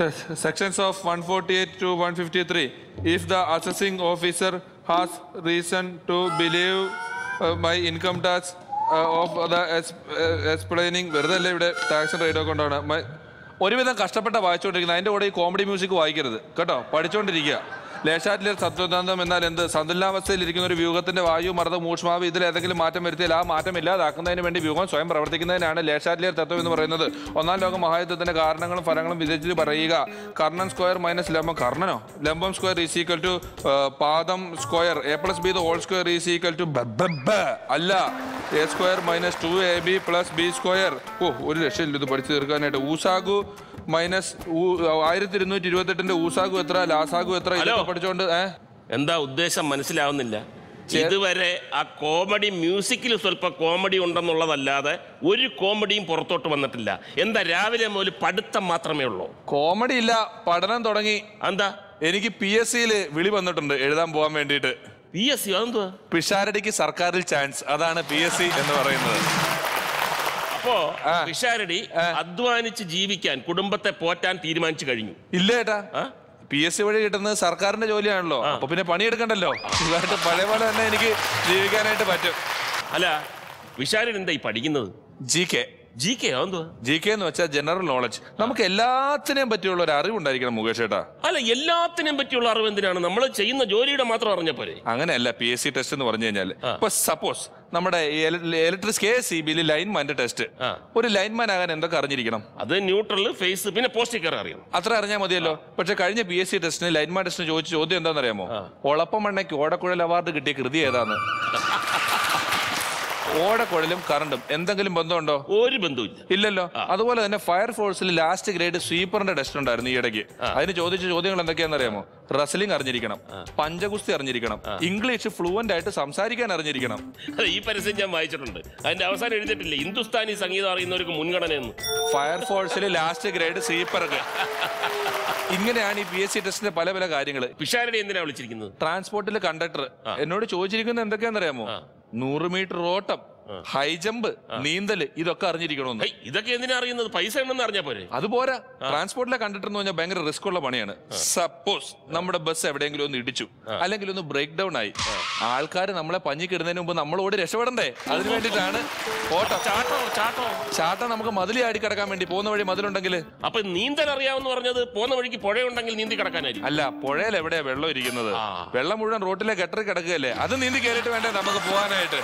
sections of 148 to 153 if the assessing officer has reason to believe uh, my income tax uh, of the ex- uh, explaining വെറുതെ അല്ലേ ഇവിടെ tax rate ഒക്കെ കൊണ്ടാണ് My- ഒരുവിധം കഷ്ടപ്പെട്ട വായിച്ചുകൊണ്ടിരിക്കുന്നത് അതിന്റെ കൂടെ ഈ കോമഡി മ്യൂസിക് വായിക്കരുത് കേട്ടോ പഠിച്ചുകൊണ്ടിരിക്കുക ലേശാറ്റിലെ സത്വദാന്തം എന്നാൽ എന്ത് സന്തുലനാവസ്ഥയിൽ ഇരിക്കുന്ന ഒരു വ്യൂഹത്തിന്റെ വായു മർദ്ദ മൂഷ്മാവ് ഇതിൽ ഏതെങ്കിലും മാറ്റം വരുത്തിയാൽ ആ മാറ്റം ഇല്ലാതാക്കുന്നതിന് വേണ്ടി വ്യൂഹം സ്വയം പ്രവർത്തിക്കുന്നതിനാണ് ലേശാറ്റിലെ തത്വം എന്ന് പറയുന്നത് ഒന്നാം ലോക മഹായുദ്ധത്തിന്റെ കാരണങ്ങളും ഫലങ്ങളും വിധിച്ച് പറയുക കർണൻ സ്ക്വയർ മൈനസ് ലംബം കർണനോ ലംബം സ്ക്വയർ ഈസ് ഈക്വൽ ടു പാദം square A plus B the whole square is equal to അല്ല A square minus two A B plus B square ഓ ഒരു രക്ഷയില്ല ഇത് പഠിച്ചു തീർക്കാനായിട്ട് ഊസാഗു മൈനസ് ആയിരത്തി ഇരുന്നൂറ്റി ഇരുപത്തെട്ടിന്റെ ഊസാഗു എത്ര ലാസാഗു എത്ര ഇതൊക്കെ ഹലോ. പഠിച്ചോണ്ട് ഏ എന്താ ഉദ്ദേശം മനസ്സിലാവുന്നില്ല ഇതുവരെ ആ കോമഡി മ്യൂസിക്കിൽ സ്വല്പം കോമഡി ഉണ്ടെന്നുള്ളതല്ലാതെ ഒരു കോമഡിയും പുറത്തോട്ട് വന്നിട്ടില്ല എന്താ രാവിലെ മുതൽ പഠിത്തം മാത്രമേ ഉള്ളൂ കോമഡി ഇല്ല പഠനം തുടങ്ങി എന്താ എനിക്ക് പി എസ് സിയിൽ വിളി വന്നിട്ടുണ്ട് എഴുതാൻ പോകാൻ വേണ്ടിയിട്ട് പി എസ് സി അതെന്തുവാ പിഷാരടിക്ക് സർക്കാരിൽ ചാൻസ് അതാണ് പി എസ് സി എന്ന് പറയുന്നത് അപ്പോ ആ. പിഷാരടി അധ്വാനിച്ച് ജീവിക്കാൻ കുടുംബത്തെ പോറ്റാൻ തീരുമാനിച്ചു കഴിഞ്ഞു ഇല്ല ഏട്ടാ ആ? പി എസ് സി വഴി കിട്ടുന്നത് സർക്കാരിന്റെ ജോലിയാണല്ലോ അപ്പൊ പിന്നെ പണിയെടുക്കണ്ടല്ലോ ഇതായിട്ട് പഴയ പോലെ തന്നെ എനിക്ക് ജീവിക്കാനായിട്ട് പറ്റും അല്ല പിഷാരടി എന്താ ഈ പഠിക്കുന്നത് ജി കെ ജി കെ അതെന്തുവാ ജി കെ എന്ന് വെച്ചാൽ ജനറൽ നോളജ് നമുക്ക് എല്ലാത്തിനെയും പറ്റിയുള്ള ഒരു അറിവുണ്ടായിരിക്കണം മുകേഷ് ഏട്ടാ അല്ല എല്ലാത്തിനെയും പറ്റിയുള്ള അറിവ് എന്തിനാണ് നമ്മൾ ചെയ്യുന്ന ജോലിയുടെ മാത്രം അറിഞ്ഞ പോരെ അങ്ങനെയല്ല പി എസ് സി ടെസ്റ്റ് എന്ന് പറഞ്ഞു കഴിഞ്ഞാൽ ഇപ്പൊ സപ്പോസ് നമ്മുടെ ഇലക്ട്രിക് കെ സി ബിയിൽ ലൈൻമാന്റെ ടെസ്റ്റ് ആ. ഒരു ലൈൻമാൻ ആകാൻ എന്തൊക്കെ അറിഞ്ഞിരിക്കണം അത് ന്യൂട്രൽ ഫേസ് പിന്നെ പോസ്റ്റ് കയറി അറിയണം അത്ര അറിഞ്ഞാൽ മതിയല്ലോ പക്ഷെ കഴിഞ്ഞ പി എസ് സി ടെസ്റ്റിന് ലൈൻമാൻ ടെസ്റ്റിന് ചോദിച്ച ചോദ്യം എന്താണെന്നറിയാമോ ഒളപ്പമണ്ണയ്ക്ക് ഓടക്കുഴൽ അവാർഡ് കിട്ടിയ കൃതി ഏതാന്ന് ഓടക്കുഴലും കറണ്ടും എന്തെങ്കിലും ബന്ധമുണ്ടോ ഒരു ബന്ധവുമില്ല ഇല്ലല്ലോ അതുപോലെ തന്നെ ഫയർഫോഴ്സിൽ ലാസ്റ്റ് ഗ്രേഡ് സ്വീപ്പറിന്റെ ടെസ്റ്റ് ഉണ്ടായിരുന്നു ഈ ഇടയ്ക്ക് അതിന് ചോദിച്ച ചോദ്യങ്ങൾ എന്തൊക്കെയാണെന്ന് അറിയാമോ റെസ്ലിംഗ് അറിഞ്ഞിരിക്കണം പഞ്ചഗുസ്തി അറിഞ്ഞിരിക്കണം ഇംഗ്ലീഷ് ഫ്ലുവന്റ് ആയിട്ട് സംസാരിക്കാൻ അറിഞ്ഞിരിക്കണം അല്ല, ഈ പരസ്യം ഞാൻ വായിച്ചിട്ടുണ്ട് അതിന്റെ അവസാനം എഴുതിയിട്ടില്ലേ ഹിന്ദുസ്ഥാനി സംഗീതം അറിയുന്നവർക്ക് മുൻഗണനയെന്ന് ഫയർഫോഴ്സിൽ ലാസ്റ്റ് ഗ്രേഡ് സ്വീപ്പർക്ക് ഇങ്ങനെയാണ് ഈ പി എസ് സി ടെസ്റ്റിന്റെ പല പല കാര്യങ്ങൾ പിഷാരടി എന്തിനാ വിളിച്ചിരിക്കുന്നത് ട്രാൻസ്പോർട്ടിൽ കണ്ടക്ടർ എന്നോട് ചോദിച്ചിരിക്കുന്നത് എന്തൊക്കെയാണെന്നറിയാമോ നൂറ് മീറ്റർ ഓട്ടം ഹൈ ജമ്പ് നീന്തൽ ഇതൊക്കെ അറിഞ്ഞിരിക്കണമെന്ന് ഹേയ്, ഇതൊക്കെ എന്തിനാ അറിയുന്നത് പൈസ ഉണ്ടെന്ന് അറിഞ്ഞാ പോരെ അതുപോരാ ട്രാൻസ്പോർട്ടിലെ കണ്ടക്ടർ എന്ന് പറഞ്ഞാൽ ഭയങ്കര റിസ്ക് ഉള്ള പണിയാണ് സപ്പോസ് നമ്മുടെ ബസ് എവിടെയെങ്കിലും ഒന്ന് ഇടിച്ചു അല്ലെങ്കിൽ ഒന്ന് ബ്രേക്ക് ഡൗൺ ആയി ആൾക്കാർ നമ്മളെ പഞ്ഞിക്കിടുന്നതിന് മുമ്പ് നമ്മളോട് രക്ഷപ്പെടണ്ടേ അതിന് വേണ്ടിയിട്ടാണ് ഓട്ടം ചാട്ടോ ചാട്ടോ ചാട്ട നമുക്ക് മതിലി ആടി കിടക്കാൻ വേണ്ടി പോകുന്ന വഴി മതിലുണ്ടെങ്കിൽ അപ്പൊ നീന്തൽ അറിയാമെന്ന് പറഞ്ഞത് പോകുന്ന വഴിക്ക് പുഴയുണ്ടെങ്കിൽ നീന്തി കിടക്കാനായിരിക്കും അല്ല പുഴയിൽ എവിടെയാ വെള്ളം ഇരിക്കുന്നത് ആ. വെള്ളം മുഴുവൻ റോട്ടിലെ കെട്ടറി കിടക്കുകയല്ലേ അത് നീന്തി കയറിയിട്ട് വേണ്ടേ നമുക്ക് പോകാനായിട്ട്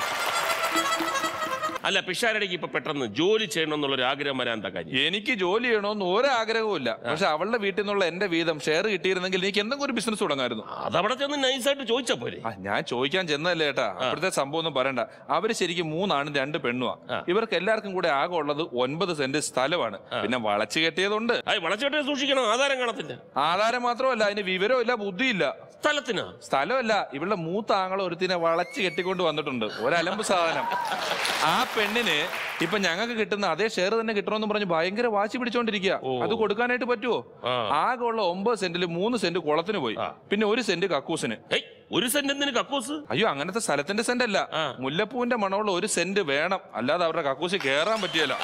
അല്ല പിഷാരടിക്ക് ഇപ്പൊ പെട്ടെന്ന് ജോലി ചെയ്യണം എന്നുള്ള ഒരു ആഗ്രഹം വരാൻ എന്താ കാര്യം എനിക്ക് ജോലി ചെയ്യണമെന്ന് ഒരാഗ്രഹവും ഇല്ല പക്ഷെ അവളുടെ വീട്ടിൽ നിന്നുള്ള എന്റെ വീതം ഷെയർ കിട്ടിയിരുന്നെങ്കിൽ എനിക്ക് എന്തെങ്കിലും ഒരു ബിസിനസ് തുടങ്ങായിരുന്നു അതവിടെ ചെന്ന് നൈസായിട്ട് ചോദിച്ചാ പോരെ ആ, ഞാൻ ചോദിക്കാൻ ചെന്നല്ലേ ഏട്ടാ അപ്പോഴത്തെ സംഭവം ഒന്നും പറയണ്ട അവര് ശരിക്കും മൂന്നാണ് രണ്ട് പെണ്ണുവാ ഇവർക്ക് എല്ലാവർക്കും കൂടെ ആകെ ഉള്ളത് ഒൻപത് സെന്റ് സ്ഥലമാണ് പിന്നെ വളച്ചു കെട്ടിയതുണ്ട് അത് വളച്ചോട്ടെ സൂക്ഷിക്കണം ആധാരം കാണത്തില്ല ആധാരം മാത്രമല്ല അതിന് വിവരവും ഇല്ല ബുദ്ധിയില്ല സ്ഥലത്തിനാ സ്ഥലമല്ല ഇവളുടെ മൂത്ത ആങ്ങളെ ഒരുത്തിനെ വളച്ച് കെട്ടിക്കൊണ്ട് വന്നിട്ടുണ്ട് ഒരലമ്പ് സാധനം ആ പെണ്ണിന് ഇപ്പൊ ഞങ്ങൾക്ക് കിട്ടുന്ന അതേ ഷെയർ തന്നെ കിട്ടണമെന്ന് പറഞ്ഞ് ഭയങ്കര വാശി പിടിച്ചോണ്ടിരിക്കുക അത് കൊടുക്കാനായിട്ട് പറ്റുമോ ആ. ആകെ ഉള്ള ഒമ്പത് സെന്റിൽ മൂന്ന് സെന്റ് കുളത്തിന് പോയി പിന്നെ ഒരു സെന്റ് കക്കൂസിന് ഹേയ് ഒരു സെന്റ് എന്തിന് കക്കൂസ് അയ്യോ അങ്ങനത്തെ സ്ഥലത്തിന്റെ സെന്റ് അല്ല ആ. മുല്ലപ്പൂവിന്റെ മണമുള്ള ഒരു സെന്റ് വേണം അല്ലാതെ അവരുടെ കക്കൂസി കേറാൻ പറ്റിയല്ല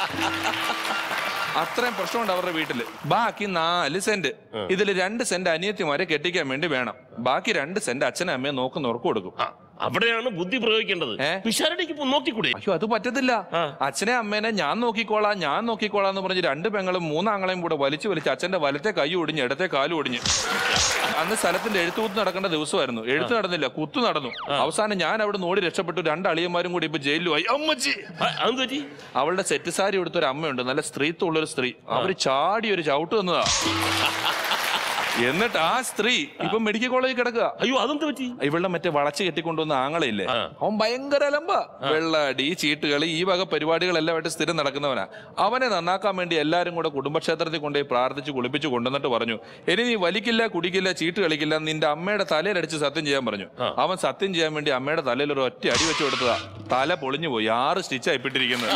അത്രയും പ്രശ്നമുണ്ട് അവരുടെ വീട്ടില് ബാക്കി നാല് സെന്റ് ഇതിൽ രണ്ട് സെന്റ് അനിയത്തിമാരെ കെട്ടിക്കാൻ വേണ്ടി വേണം ബാക്കി രണ്ട് സെന്റ് അച്ഛനും അമ്മയും നോക്കുന്നവർക്ക് കൊടുക്കും ആ, അവിടെയാണ് ബുദ്ധി പ്രയോഗിക്കേണ്ടത് ഏ? പിഷാരടിക്ക് ഇപ്പൊ നോക്കിക്കൂടെ അയ്യോ അത് പറ്റത്തില്ല ആ. അച്ഛനെ അമ്മേനെ ഞാൻ നോക്കിക്കോളാം ഞാൻ നോക്കിക്കോളാം എന്ന് പറഞ്ഞ് രണ്ട് പെങ്ങളും മൂന്നാങ്ങളെയും കൂടെ വലിച്ചു വലിച്ച് അച്ഛന്റെ വലത്തെ കൈ ഒടിഞ്ഞ് ഇടത്തെ കാലും ഒടിഞ്ഞ് അന്ന് സ്ഥലത്തിന്റെ എഴുത്തുകുത്ത് നടക്കേണ്ട ദിവസമായിരുന്നു എഴുത്ത് നടന്നില്ല കുത്തു നടന്നു അവസാനം ഞാൻ അവിടെ നോടി രക്ഷപ്പെട്ടു രണ്ട് അളിയന്മാരും കൂടി ഇപ്പൊ ജയിലിലുമായി അമ്മച്ചി ആ, അതെന്ത് പറ്റി അവളുടെ സെറ്റ് സാരി എടുത്ത ഒരു അമ്മയുണ്ട് നല്ല സ്ത്രീത്വമുള്ള ഒരു സ്ത്രീ അവര് ചാടി ഒരു ചവിട്ട് തന്നതാ എന്നിട്ട് ആ സ്ത്രീ ഇപ്പൊ മെഡിക്കൽ കോളേജിൽ കിടക്കുക അയ്യോ അതെന്ത് പറ്റി ഇവളുടെ മറ്റേ വളച്ച് കെട്ടിക്കൊണ്ടുവന്ന ആങ്ങളയില്ലേ ആ. അവൻ ഭയങ്കര അലമ്പ വെള്ളടി ചീട്ടുകളി ഈ വക പരിപാടികളെല്ലാമായിട്ട് സ്ഥിരം നടക്കുന്നവനാ അവനെ നന്നാക്കാൻ വേണ്ടി എല്ലാരും കൂടെ കുടുംബക്ഷേത്രത്തിൽ കൊണ്ടുപോയി പ്രാർത്ഥിച്ച് കുളിപ്പിച്ച് കൊണ്ടുവന്നിട്ട് പറഞ്ഞു ഇനി നീ വലിക്കില്ല കുടിക്കില്ല ചീട്ട് കളിക്കില്ല നിന്റെ അമ്മയുടെ തലയിലടിച്ച് സത്യം ചെയ്യാൻ പറഞ്ഞു അവൻ സത്യം ചെയ്യാൻ വേണ്ടി അമ്മയുടെ തലയിൽ ഒരു ഒറ്റ അടി വെച്ച് കൊടുത്തതാ തല പൊളിഞ്ഞു പോയി ആറ് സ്റ്റിച്ച് ആയിപ്പിട്ടിരിക്കുന്നത്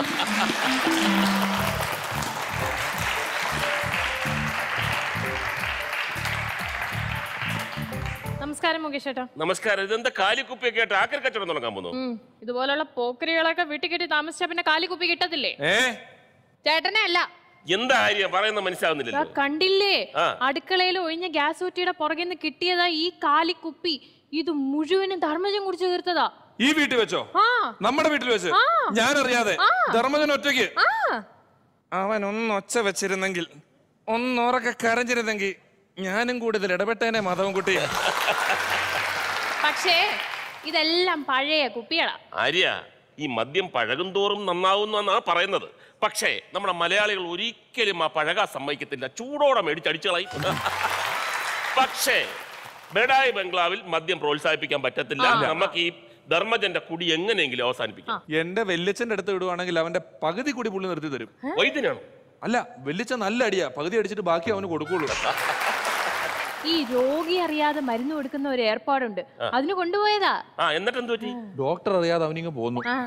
നമസ്കാരം മുകേഷ് ചേട്ടാ നമസ്കാരം ഇതെന്താ കാലിക്കുപ്പിയൊക്കെ ആയിട്ട് ആക്കൽ കച്ചവടം തുടങ്ങാൻ പോകുന്നു ഉം, ഇതുപോലുള്ള പോക്കരികളൊക്കെ വീട്ടിൽ കെട്ടി താമസിച്ചാ പിന്നെ കാലി കുപ്പി കിട്ടത്തില്ലേ ഏ ചേട്ടനെ അല്ല എന്താ കാര്യം പറയുന്ന ദാ മനസ്സിലാവുന്നില്ലല്ലോ കണ്ടില്ലേ ആ. അടുക്കളയിൽ ഒഴിഞ്ഞ ഗ്യാസ് കുറ്റിയുടെ പുറകിൽ നിന്ന് കിട്ടിയതാ ഈ കാലിക്കുപ്പി ഇത് മുഴുവനും ധർമ്മജം കുടിച്ചു തീർത്തതാ ഈ വീട്ടിൽ വെച്ചോ ആ നമ്മുടെ വീട്ടിൽ വെച്ച് ഞാൻ അറിയാതെ ധർമ്മജൻ ഒറ്റയ്ക്ക് ആ അവൻ ഒന്ന് ഒച്ച വെച്ചിരുന്നെങ്കിൽ ഒന്നുറക്കെ കരഞ്ഞിരുന്നെങ്കിൽ ഞാനും കൂടി ഇതിൽ ഇടപെട്ടേനെ മാധവൻ കുട്ടി പക്ഷേ ഇതെല്ലാം പഴയ കുപ്പികളാ ആര്യ ഈ മദ്യം പഴകും തോറും നന്നാവുന്നു എന്നാണ് പറയുന്നത് പക്ഷേ നമ്മുടെ മലയാളികൾ ഒരിക്കലും ആ പഴകാൻ സമ്മതിക്കത്തില്ല ചൂടോടെ മേടിച്ചടിച്ചു കളയും പക്ഷേ ബെഡായി ബംഗ്ലാവിൽ മദ്യം പ്രോത്സാഹിപ്പിക്കാൻ പറ്റത്തില്ല നമുക്ക് ഈ ധർമ്മജന്റെ കുടി എങ്ങനെയെങ്കിലും അവസാനിപ്പിക്കാം എന്റെ വെല്ലിച്ചന്റെ അടുത്ത് വിടുവാണെങ്കിൽ അവന്റെ പകുതി കൂടി പുള്ളി നിർത്തി തരും വൈദ്യനാണ് അല്ല വെല്ലിച്ച നല്ല അടിയാ പകുതി അടിച്ചിട്ട് ബാക്കി അവന് കൊടുക്കുള്ളൂ ഈ രോഗി അറിയാതെ മരുന്ന് കൊടുക്കുന്ന ഒരു ഏർപ്പാടുണ്ട് അതിന് കൊണ്ടുപോയതാ ആ എന്നിട്ട് എന്ത് പറ്റി ഡോക്ടർ അറിയാതെ അവനിങ്ങ് പോന്നു ആ.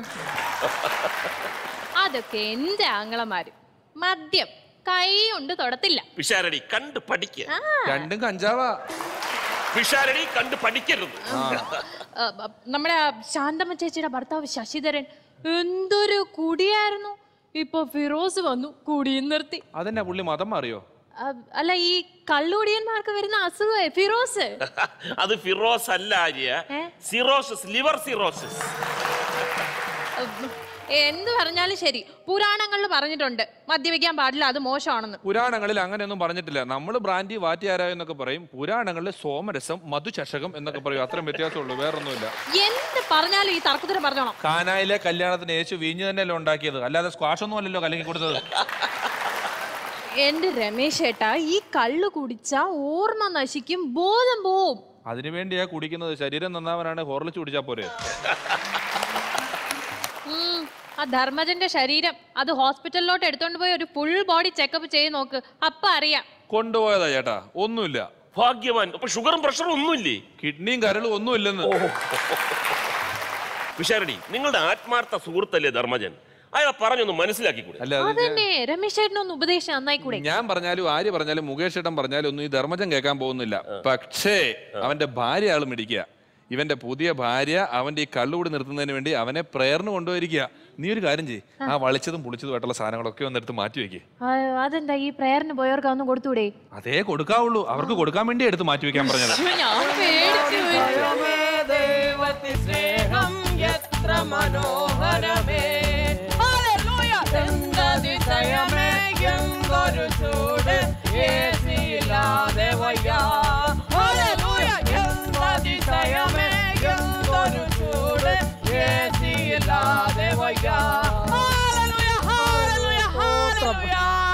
അതൊക്കെ എന്റെ ആങ്ങളമാര് മദ്യം കൈ കൊണ്ട് തൊടത്തില്ല പിഷാരടി കണ്ട് പഠിക്ക രണ്ടും കഞ്ചാവാ പിഷാരടി കണ്ട് പഠിക്കരുത് ആ, ബ- നമ്മുടെ ശാന്തമ്മ ചേച്ചിയുടെ ഭർത്താവ് ശശിധരൻ എന്തൊരു കുടിയായിരുന്നു ഇപ്പൊ ഫിറോസ് വന്നു കുടിയും നിർത്തി അതെന്നാ പുള്ളി മതം മാറിയോ ആ, അല്ല ഈ കള്ളുടിയന്മാർക്ക് വരുന്ന അസുഖമേ ഫിറോസ് അത് ഫിറോസ് അല്ല ആര്യ ഏ? സിറോസിസ് ലിവർ സിറോസിസ് ഉം, എന്ത് പറഞ്ഞാലും ശരി പുരാണങ്ങളിൽ പറഞ്ഞിട്ടുണ്ട് മദ്യപിക്കാൻ പാടില്ല അത് മോശമാണെന്ന് പുരാണങ്ങളിൽ അങ്ങനെയൊന്നും പറഞ്ഞിട്ടില്ല നമ്മൾ ബ്രാൻഡി വാറ്റിയാരായ എന്നൊക്കെ പറയും പുരാണങ്ങളിൽ സോമരസം മധുചഷകം എന്നൊക്കെ പറയും അത്രയും വ്യത്യാസമുള്ളൂ വേറൊന്നുമില്ല എന്ത് പറഞ്ഞാലും ഈ തർക്കത്തിന് പറഞ്ഞോണം കാനായിലെ കല്യാണത്തിന് യേശു വീഞ്ഞു തന്നെയല്ലേ ഉണ്ടാക്കിയത് അല്ലാതെ സ്ക്വാഷ് ഒന്നും അല്ലല്ലോ കലങ്ങി കൊടുത്തത് എന്റെ രമേശ് ഏട്ടാ ഈ കള്ളു കുടിച്ചാ ഓർമ്മ നശിക്കും ബോധം പോവും അതിനുവേണ്ടിയാ കുടിക്കുന്നത് ശരീരം നന്നാവാനാണ് ഹോർലിച്ച് കുടിച്ചാ പോരെ ഉം, ആ ധർമ്മജന്റെ ശരീരം അത് ഹോസ്പിറ്റലിലോട്ട് എടുത്തോണ്ട് പോയി ഒരു ഫുൾ ബോഡി ചെക്കപ്പ് ചെയ്ത് നോക്ക് അപ്പൊ അറിയാം കൊണ്ടുപോയതാ ചേട്ടാ ഒന്നുമില്ല ഭാഗ്യവാൻ അപ്പൊ ഷുഗറും പ്രഷറും ഒന്നുമില്ലേ കിഡ്നിയും കരളും ഒന്നുമില്ലെന്ന് പിഷാരടി നിങ്ങളുടെ ആത്മാർത്ഥ സുഹൃത്തല്ലേ ധർമ്മജൻ അയാളെ പറഞ്ഞൊന്ന് മനസ്സിലാക്കിക്കൂടെ അല്ല അത് അതന്നെ രമേശ് ചേട്ടനൊന്ന് ഉപദേശം നന്നായി കൂടെ ഞാൻ പറഞ്ഞാലും ആര് പറഞ്ഞാലും മുകേഷ് ഏട്ടൻ പറഞ്ഞാലും ഒന്നും ഈ ധർമ്മജൻ കേൾക്കാൻ പോകുന്നില്ല പക്ഷേ അവന്റെ ഭാര്യ ആള് മിടിക്കുക ഇവന്റെ പുതിയ ഭാര്യ അവന്റെ ഈ കള്ളുകൂടി നിർത്തുന്നതിന് വേണ്ടി അവനെ പ്രേയറിന് കൊണ്ടുപോയിരിക്കുക നീ ഒരു കാര്യം ചെയ്യ് ആ വളിച്ചതും പുളിച്ചതുമായിട്ടുള്ള സാധനങ്ങളൊക്കെ ഒന്നെടുത്ത് മാറ്റി വെക്ക് ആ, അതെന്താ ഈ പ്രേയറിന് പോയവർക്ക് ഒന്നും കൊടുത്തൂടെ അതേ കൊടുക്കാവുള്ളൂ അവർക്ക് കൊടുക്കാൻ വേണ്ടി എടുത്ത് മാറ്റി വെക്കാൻ പറഞ്ഞത് അയ്യോ, ഞാൻ പേടിച്ചു പോയി. ദൈവത്തി സ്നേഹം എത്ര മനോഹരമേ ഹല്ലേലൂയ എന്തിശയമേ എന്തൊരു ചൂട് ഏസിയില്ലാതെ വയ്യ ഹല്ലേലൂയ എന്തിശയമേ എന്തൊരു ചൂട് ഏസിയില്ലാതെ വയ്യ ഹല്ലേലൂയ ഹല്ലേലൂയ ഹല്ലേലൂയ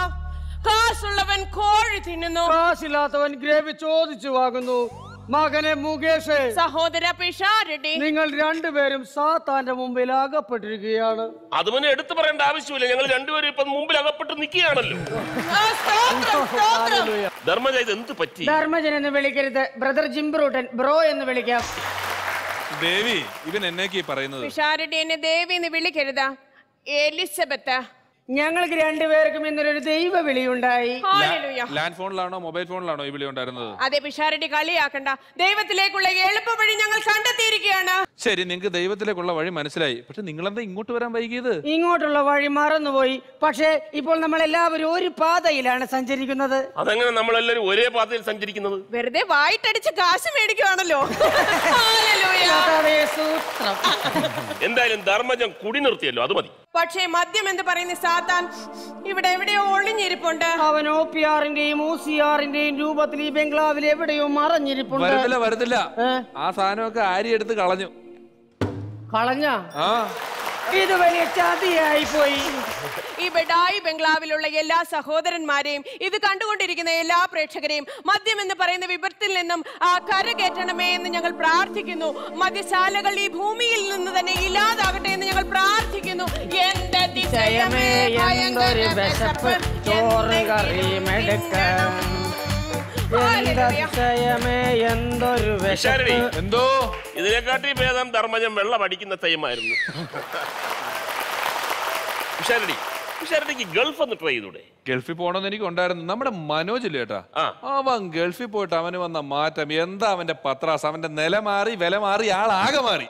കാശുള്ളവൻ കോഴി തിന്നുന്നു കാശില്ലാത്തവൻ ഗ്രേവി ചോദിച്ചു വാങ്ങുന്നു മകനെ മുകേഷ് സഹോദര പിഷാരടി നിങ്ങൾ രണ്ടുപേരും സാത്താന്റെ മുമ്പിൽ അകപ്പെട്ടിരിക്കുകയാണ് അത് മുന്നേ എടുത്തു പറയേണ്ട ആവശ്യമില്ല ഞങ്ങൾ രണ്ടുപേരും ഇപ്പൊ മുമ്പിൽ അകപ്പെട്ട് നിൽക്കുകയാണല്ലോ ആ, സ്തോത്രം, സ്തോത്രം. ധർമ്മജ ഇത് എന്ത് പറ്റി ധർമ്മജൻ എന്ന് വിളിക്കരുത് ബ്രദർ ജിംബ്രൂട്ടൻ ബ്രോ എന്ന് വിളിക്കാം ദേവി ഇവൻ എന്നേക്ക് ഈ പറയുന്നത് പിഷാരടി എന്നെ ദേവി എന്ന് വിളിക്കരുതാ എലിസബത്ത് ഞങ്ങൾക്ക് രണ്ടുപേർക്കും ഇന്നൊരു ദൈവ വിളിയുണ്ടായി ഹാലലുയ ലാൻഡ് ഫോണിലാണോ മൊബൈൽ ഫോണിലാണോ ഈ വിളി ഉണ്ടായിരുന്നത് അതെ പിഷാരടി കളിയാക്കണ്ട ദൈവത്തിലേക്കുള്ള എളുപ്പ വഴി ഞങ്ങൾ കണ്ടെത്തിയിരിക്കുകയാണ് ശരി നിങ്ങൾക്ക് ദൈവത്തിലേക്കുള്ള വഴി മനസ്സിലായി പക്ഷെ നിങ്ങളെന്താ ഇങ്ങോട്ട് വരാൻ വൈകിയത് ഇങ്ങോട്ടുള്ള വഴി മറന്നുപോയി പക്ഷേ ഇപ്പോൾ നമ്മൾ എല്ലാവരും ഒരു പാതയിലാണ് സഞ്ചരിക്കുന്നത് അതെങ്ങനെ നമ്മളെല്ലാരും ഒരേ പാതയിൽ സഞ്ചരിക്കുന്നത് വെറുതെ വായിട്ടടിച്ച് കാശ് മേടിക്കുവാണല്ലോ ഹാലലൂയ കർത്താവേ, സൂത്രം എന്തായാലും ധർമ്മജം കുടി നിർത്തിയല്ലോ അത് മതി പക്ഷേ മദ്യം എന്ന് പറയുന്ന സാത്താൻ ഇവിടെ എവിടെയോ ഒളിഞ്ഞിരിപ്പുണ്ട് അവൻ ഒ പി ആറിന്റെയും ഒ സി ആറിന്റെയും രൂപത്തിൽ ഈ ബംഗ്ലാവിൽ എവിടെയോ മറഞ്ഞിരിപ്പുണ്ട് വരത്തില്ല വരത്തില്ല ഏ? ആ സാധനമൊക്കെ ആരി എടുത്ത് കളഞ്ഞു കളഞ്ഞ ആ ഇത് വലിയ ചതിയായി പോയി ഈ ബെഡായി ബംഗ്ലാവിലുള്ള എല്ലാ സഹോദരന്മാരെയും ഇത് കണ്ടുകൊണ്ടിരിക്കുന്ന എല്ലാ പ്രേക്ഷകരെയും മദ്യം എന്ന് പറയുന്ന വിപത്തിൽ നിന്നും ആ കരകയറ്റണമേ എന്ന് ഞങ്ങൾ പ്രാർത്ഥിക്കുന്നു മദ്യശാലകൾ ഈ ഭൂമിയിൽ നിന്ന് തന്നെ ഇല്ലാതാകട്ടെ എന്ന് ഞങ്ങൾ പ്രാർത്ഥിക്കുന്നു എന്റെ അതിശയമേ, ഭയങ്കര വിശപ്പ്, ചോറ് എന്തെങ്കിലും കറിയും എടുക്കണം. എന്തതിശയമേ എന്തൊരു പിഷാരടി വിശപ്പ് എന്തോ ഇതിനെക്കാട്ടി ഭേദം ധർമ്മജം വെള്ളം അടിക്കുന്ന ടൈമായിരുന്നു പിഷാരടി പിഷാരടിക്ക് ഗൾഫ് ഒന്ന് ട്രൈ ചെയ്തൂടെ ഗൾഫിൽ പോകണമെന്ന് എനിക്ക് ഉണ്ടായിരുന്നു നമ്മുടെ മനോജ് ഇല്ലേ ചേട്ടാ ആ. അവൻ ഗൾഫിൽ പോയിട്ട് അവന് വന്ന മാറ്റം എന്താ അവന്റെ പത്രാസ് അവന്റെ നില മാറി വില മാറി ആളാകെ മാറി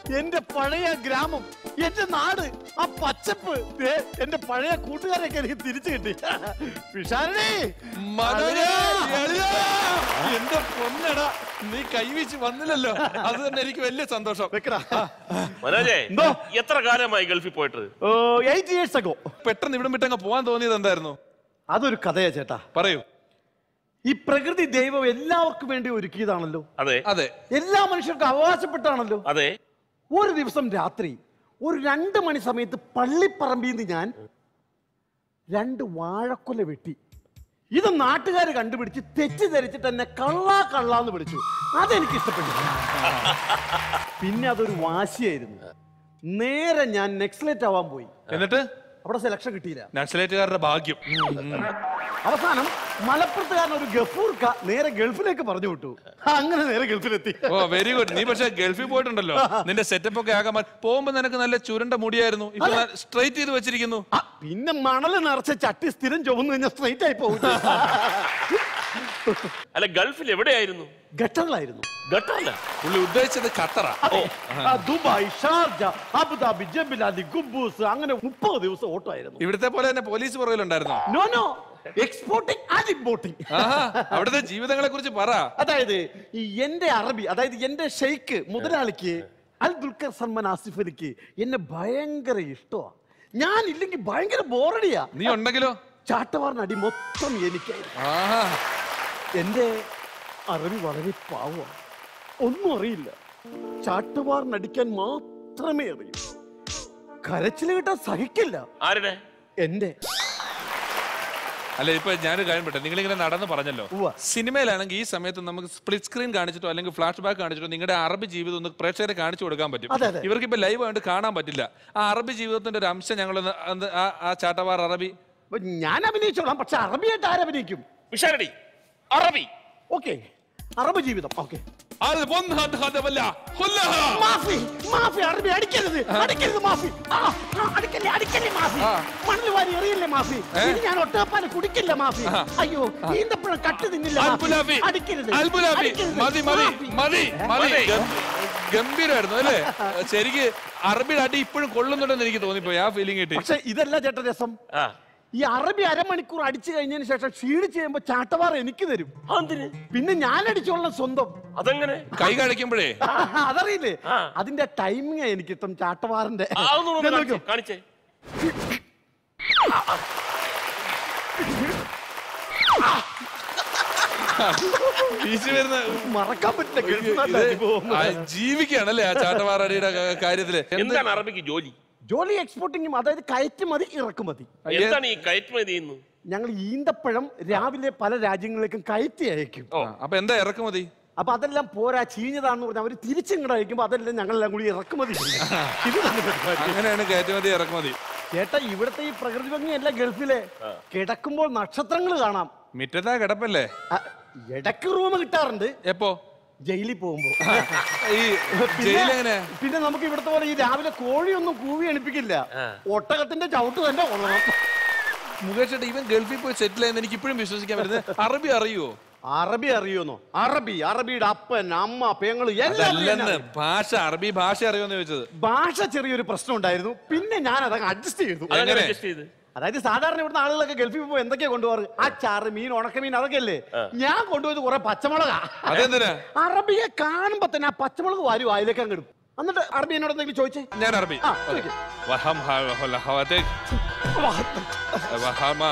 എന്റെ പഴയ ഗ്രാമം എന്റെ നാട് ആ പച്ചപ്പ് ദേ, എന്റെ പഴയ കൂട്ടുകാരെയൊക്കെ എനിക്ക് തിരിച്ചു കിട്ടി പിഷാരണി മനോജേ, എളിയാ. എന്റെ പൊന്നടാ നീ കൈവീച്ച് വന്നില്ലല്ലോ അത് തന്നെ എനിക്ക് വലിയ സന്തോഷം വെക്കടാ മനോജേ എന്തോ? എത്ര കാലമായി ഗൾഫിൽ പോയിട്ട് എയ്റ്റ് ഇയേഴ്സ് അഗോ പെട്ടെന്ന് ഇവിടം വിട്ടങ്ങ് പോകാൻ തോന്നിയത് എന്തായിരുന്നു അതൊരു കഥയാ ചേട്ടാ പറയൂ ഈ പ്രകൃതി ദൈവം എല്ലാവർക്കും വേണ്ടി ഒരുക്കിയതാണല്ലോ അതെ അതെ എല്ലാ മനുഷ്യർക്കും അവകാശപ്പെട്ടാണല്ലോ അതെ ഒരു ദിവസം രാത്രി ഒരു രണ്ട് മണി സമയത്ത് പള്ളിപ്പറമ്പിൽ നിന്ന് ഞാൻ രണ്ട് വാഴക്കൊല വെട്ടി ഇത് നാട്ടുകാർ കണ്ടുപിടിച്ച് തെറ്റിദ്ധരിച്ചിട്ട് എന്നെ കള്ളാ കള്ളാന്ന് വിളിച്ചു അതെനിക്ക് ഇഷ്ടപ്പെട്ടില്ല പിന്നെ അതൊരു വാശിയായിരുന്നു നേരെ ഞാൻ നെക്സ്ലേറ്റ് ആവാൻ പോയി എന്നിട്ട് അവിടെ സെലക്ഷൻ കിട്ടിയില്ല നക്സലേറ്റുകാരുടെ ഭാഗ്യം അവസാനം മലപ്പുറത്തുകാരൻ ഒരു ഗഫൂർക്ക നേരെ ഗൾഫിലേക്ക് പറഞ്ഞു വിട്ടു അങ്ങനെ നേരെ ഗൾഫിലെത്തി ഓ വെരി ഗുഡ് നീ പക്ഷെ ഗൾഫിൽ പോയിട്ടുണ്ടല്ലോ നിന്റെ സെറ്റപ്പ് ഒക്കെ ആകാൻ പോകുമ്പോ നിനക്ക് നല്ല ചുരുണ്ട മുടിയായിരുന്നു ഇപ്പൊ സ്ട്രൈറ്റ് ചെയ്ത് വെച്ചിരിക്കുന്നു ആ, പിന്നെ മണല് നിറച്ച ചട്ടി സ്ഥിരം ചുവന്നു കഴിഞ്ഞാൽ സ്ട്രൈറ്റ് ആയി പോകും അല്ല ഗൾഫിൽ എവിടെയായിരുന്നു ഘട്ടങ്ങളായിരുന്നു ഘട്ടമല്ല പുള്ളി ഉദ്ദേശിച്ചത് ഖത്തറ അതെ. ആ, ദുബായ് ഷാർജ അബുദാബി ജബിലാലി ഗുബൂസ് അങ്ങനെ മുപ്പത് ദിവസം ഓട്ടോ ആയിരുന്നു ഇവിടുത്തെ പോലെ തന്നെ പോലീസ് പുറകിലുണ്ടായിരുന്നോ no no exporting and importing ആഹാ അവിടുത്തെ ജീവിതങ്ങളെ കുറിച്ച് പറ അതായത് ഈ എന്റെ അറബി അതായത് എന്റെ ഷെയ്ക്ക് മുതലാളിക്ക് അൽ ദുൽഖർ സൽമാൻ ആസിഫ് അലിക്ക് എന്നെ ഭയങ്കര ഇഷ്ടമാ ഞാൻ ഇല്ലെങ്കിൽ ഭയങ്കര ബോറടിയാ നീ ഉണ്ടെങ്കിലോ ചാട്ടവാറിന് അടി മൊത്തം എനിക്കായിരുന്നു ആഹാ എന്റെ അറബി വളരെ പാവമാണ് ഒന്നും അറിയില്ല ചാട്ടവാറിനടിക്കാൻ മാത്രമേ അറിയൂ കരച്ചിൽ കിട്ടാൻ സഹിക്കില്ല ആരുടെ എന്റെ അല്ല ഇപ്പൊ ഞാനൊരു കാര്യം പെട്ടെ നിങ്ങളിങ്ങനെ നടന്ന് പറഞ്ഞല്ലോ ഉവ്വ. സിനിമയിലാണെങ്കിൽ ഈ സമയത്ത് നമുക്ക് സ്പ്ലിറ്റ് സ്ക്രീൻ കാണിച്ചിട്ടോ അല്ലെങ്കിൽ ഫ്ലാഷ് ബാക്ക് കാണിച്ചിട്ടോ നിങ്ങളുടെ അറബി ജീവിതം ഒന്ന് പ്രേക്ഷകരെ കാണിച്ചു കൊടുക്കാൻ പറ്റും അതെ, അതെ. ഇവർക്ക് ഇപ്പൊ ലൈവ് ആയിട്ട് കാണാൻ പറ്റില്ല ആ അറബി ജീവിതത്തിന്റെ ഒരു അംശം ഞങ്ങൾ ആ ചാട്ടവാർ അറബി അപ്പൊ ഞാൻ അഭിനയിച്ചോളാം പക്ഷെ അറബിയായിട്ട് ആരഭിനയിക്കും വിശാരടി അറബി ഓക്കെ അറബ് ജീവിതം ഓക്കെ അത് ഒന്ന് ഹദ് ഹദവല്ല. ഹുല്ലഹ. മാഫി മാഫി അറബി അടിക്കരുത് അടിക്കരുത് മാഫി ആ, ആ, അടിക്കല്ലേ അടിക്കല്ലേ മാഫി ആ. മണ്ണിൽ വാരി എറിയല്ലേ മാഫി ഇനി ഞാൻ ഒട്ടപ്പാല് കുടിക്കില്ല മാഫി അയ്യോ ഈന്തപ്പഴം കട്ട് തിന്നില്ല മാഫി. അൽബുലാബി. അടിക്കരുത് അൽബുലാബി. അടിക്കരുത്. മതി മതി മാഫി. മതി മതി മതി. ഗം- ഗംഭീരായിരുന്നു അല്ലേ ശരിക്ക് അറബിയുടെ അടി ഇപ്പോഴും കൊള്ളുന്നുണ്ടെന്ന് എനിക്ക് തോന്നിപ്പോയി ആ ഫീലിംഗ് കിട്ടി പക്ഷെ ഇതല്ല ചേട്ടൻ രസം ആ ഈ അറബി അരമണിക്കൂർ അടിച്ചു കഴിഞ്ഞതിന് ശേഷം ക്ഷീണിച്ച് കഴിയുമ്പോ ചാട്ടവാർ എനിക്ക് തരും അതെന്തിന് പിന്നെ ഞാൻ അടിച്ചോളാം സ്വന്തം അതെങ്ങനെ കൈ കഴിക്കുമ്പോഴേ അതറിയില്ലേ ആ. അതിന്റെ ടൈമിങ് എനിക്ക് ഇഷ്ടം ചാട്ടവാറിന്റെ ആ, അതൊന്ന് ഒന്ന് ഞാൻ കാണിച്ചേ, നോക്കിയോ? കാണിച്ചേ വീശി വരുന്ന മറക്കാൻ പറ്റില്ല ഗൾഫ് ഇത് നാട്ടിലെ അനുഭവം. ആ ജീവിക്കുകയാണല്ലേ ആ ചാട്ടവാറടിയുടെ ക- കാര്യത്തില് എന്ത് എന്താണ് അറബിക്ക് ജോലി ജോലി എക്സ്പോർട്ടിങ്ങും അതായത് കയറ്റുമതി ഇറക്കുമതി എന്താണ് ഈ കയറ്റുമതി ചെയ്യുന്നു ഞങ്ങൾ ഈന്തപ്പഴം രാവിലെ പല രാജ്യങ്ങളിലേക്കും കയറ്റി അയക്കും ആ, അപ്പൊ എന്താ ഇറക്കുമതി അപ്പൊ അതെല്ലാം പോരാ ചീഞ്ഞതാണെന്ന് പറഞ്ഞാൽ അവർ തിരിച്ചിങ്ങോട്ട് അയക്കുമ്പോ അതെല്ലാം ഞങ്ങളെല്ലാം കൂടി ഇറക്കുമതി ചെയ്യും. ഇത് തന്നെ പരിപാടി. അങ്ങനെയാണ് കയറ്റുമതി ഇറക്കുമതി ചേട്ടാ ഇവിടുത്തെ ഈ പ്രകൃതി ഭംഗിയല്ല ഗൾഫിലെ കിടക്കുമ്പോൾ നക്ഷത്രങ്ങൾ കാണാം മിറ്റത്താ കിടപ്പല്ലേ ആ, ഇടയ്ക്ക് റൂം കിട്ടാറുണ്ട് എപ്പോ ജയിലിൽ പോകുമ്പോ ഈ പിന്നെ ജയിലെങ്ങനെ പിന്നെ നമുക്ക് ഇവിടുത്തെ പോലെ ഈ രാവിലെ കോഴിയൊന്നും കൂവി എണിപ്പിക്കില്ല ഒട്ടകത്തിന്റെ ചവിട്ട് തന്നെ കൊള്ളണം മുകേഷ് ഏട്ടാ, ഇവൻ ഗൾഫിൽ പോയി സെറ്റിൽ ആയെന്ന് എനിക്ക് ഇപ്പോഴും വിശ്വസിക്കാൻ പറ്റുന്നത് അറബി അറിയുവോ അറബി അറിയോന്നോ അറബി അറബിയുടെ അപ്പൻ അമ്മ പെങ്ങള് എല്ലാം അതല്ലെന്ന് അറിയാം. ഭാഷ അറബി ഭാഷ അറിയുമെന്ന് ചോദിച്ചത് ഭാഷ ചെറിയൊരു പ്രശ്നം ഉണ്ടായിരുന്നു പിന്നെ ഞാൻ അതങ്ങ് അഡ്ജസ്റ്റ് ചെയ്തു അതെങ്ങനെ എങ്ങനെ? adjust ചെയ്ത് അതായത് സാധാരണ ഇവിടുന്ന് ആളുകളൊക്കെ ഗൾഫിൽ പോകുമ്പോൾ എന്തൊക്കെയാ കൊണ്ടുപോകാറ് അച്ചാറ് മീൻ ഉണക്കമീൻ അതൊക്കെ അല്ലേ ഞാൻ കൊണ്ടുപോയത് കുറെ പച്ചമുളകാ അതെന്തിനാ അറബിയെ കാണുമ്പോ തന്നെ ആ പച്ചമുളക് വാരി വായിലേക്ക് അങ്ങ് ഇടും എന്നിട്ട് അറബി എന്നോട് എന്തെങ്കിലും ചോദിച്ചേ ഞാൻ അറബി ആ, ഓക്കേ. ചോദിക്ക്. വഹം ഹ- ഹ- ഹവതക്. വഹമാ.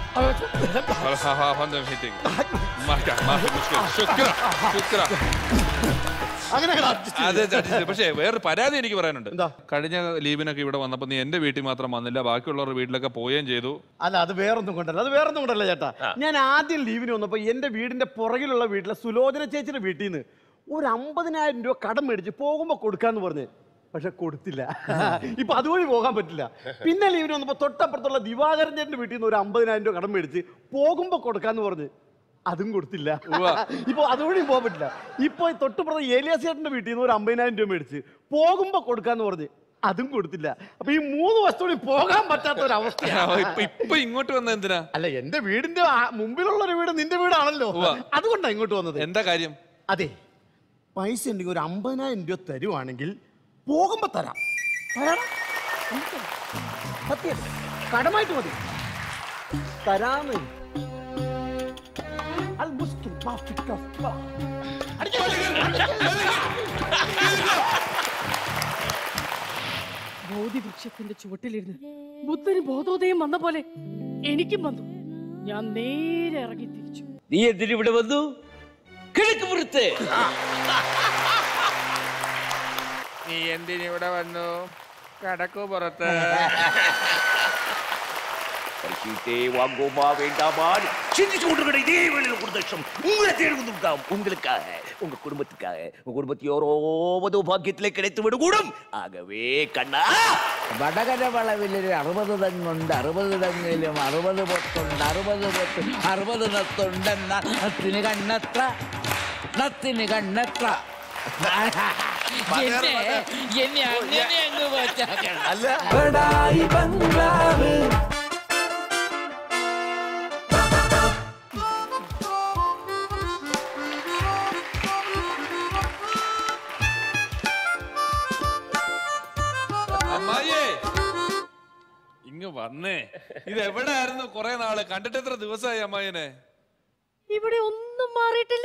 വൽഹഹ ഹന്ദം ഹിതിക്. മാക്ക, മാഫി മുഷ്കിൽ. ശുക്ര, ശുക്ര. അങ്ങനെ അങ്ങ് adjust ചെയ്തു. അതെ ചടിച്ചത്. പക്ഷേ വേറൊരു പരാതി എനിക്ക് പറയാനുണ്ട് എന്താ? കഴിഞ്ഞ ലീവിനൊക്കെ ഇവിടെ വന്നപ്പോ നീ എന്റെ വീട്ടിൽ മാത്രം വന്നില്ല ബാക്കിയുള്ളവരുടെ വീട്ടിലൊക്കെ പോവുകയും ചെയ്തു അല്ല അത് വേറൊന്നും കൊണ്ടല്ല അത് വേറൊന്നും കൊണ്ടല്ല ചേട്ടാ ഞാൻ ആദ്യം ലീവിന് വന്നപ്പോ എന്റെ വീടിന്റെ പുറകിലുള്ള വീട്ടിലെ സുലോചന ചേച്ചിയുടെ വീട്ടിൽ നിന്ന് ഒരു അമ്പതിനായിരം രൂപ കടം മേടിച്ച് പോകുമ്പോ കൊടുക്കാന്ന് പറഞ്ഞ് പക്ഷെ കൊടുത്തില്ല ഇപ്പൊ അതുവഴി പോകാൻ പറ്റില്ല പിന്നെ ലീവിന് വന്നപ്പോ തൊട്ടപ്പുറത്തുള്ള ദിവാകരൻ ചേട്ടന്റെ വീട്ടിൽ നിന്ന് ഒരു അമ്പതിനായിരം രൂപ കടം മേടിച്ച് പോകുമ്പോ കൊടുക്കാന്ന് പറഞ്ഞ് അതും കൊടുത്തില്ല ഇപ്പൊ അതുവഴിയും പോകാൻ പറ്റില്ല ഇപ്പൊ ഈ തൊട്ടുപുറത്ത് ഏലിയാസ് ചേട്ടന്റെ വീട്ടിൽ നിന്ന് ഒരു അമ്പതിനായിരം രൂപ മേടിച്ച് പോകുമ്പോ കൊടുക്കാന്ന് പറഞ്ഞ് അതും കൊടുത്തില്ല അപ്പൊ ഈ മൂന്ന് വസ്തുവിൽ പോകാൻ പറ്റാത്ത ഒരു അവസ്ഥയാണ് ഇപ്പൊ ഇപ്പൊ ഇങ്ങോട്ട് വന്ന എന്തിനാ അല്ല എന്റെ വീടിന്റെ ആ മുമ്പിലുള്ള ഒരു വീട് നിന്റെ വീടാണല്ലോ ഉവ്വ. അതുകൊണ്ടാണ് ഇങ്ങോട്ട് വന്നത് എന്താ കാര്യം അതെ പൈസ ഉണ്ടെങ്കിൽ ഒരു അമ്പതിനായിരം രൂപ തരുവാണെങ്കിൽ പോകുമ്പോ തരാം തരാടാ. സത്യം കടമായിട്ട് മതി തരാന്ന് അൽ മുസ്കിൽ മാ ഫിക്ക ഫ. ബോധിവൃക്ഷത്തിന്റെ ചുവട്ടിലിരുന്ന് ബുദ്ധന് ബോധോദയം വന്ന പോലെ എനിക്കും വന്നു ഞാൻ നേരെ ഇറങ്ങി തിരിച്ചു നീ എന്തിനിവിടെ വന്നു കിഴക്ക് പുറത്ത് നീ എന്തിനിവിടെ വന്നു കടക്കു പുറത്ത് பரிசீட்டே வாங்கோமா வேண்டாமா சிந்திச்சு கொண்டிருக்கிற இதே வேளையில் ஒரு லட்சம் உங்களை தேடி வந்துவிட்டாம் உங்களுக்காக உங்க குடும்பத்துக்காக உங்க குடும்பத்தை யாரோவது பாக்கியத்திலே கிடைத்து விடக்கூடும் ஆகவே கண்ணா വടകര വളവിൽ ഒരു അറുപത് തെങ്ങുണ്ട് അറുപത് തെങ്ങിലും അറുപത് പൊത്തുണ്ട് അറുപത് പൊത്ത് അറുപത് നത്തുണ്ടെന്ന നത്തിന് കണ്ണത്ര നത്തിന് കണ്ണത്ര എന്നെ എന്നെ അങ്ങനെ അങ്ങ് വെച്ചാക്കണം ബഡായി ബംഗ്ലാവ് അമ്മായിയേ ഇങ്ങ് വന്നേ ഇത് എവിടെയായിരുന്നു കുറെ നാള് കണ്ടിട്ട് എത്ര ദിവസമായി അമ്മായിനെ ഇവിടെ ഒന്നും മാറിയിട്ടില്ല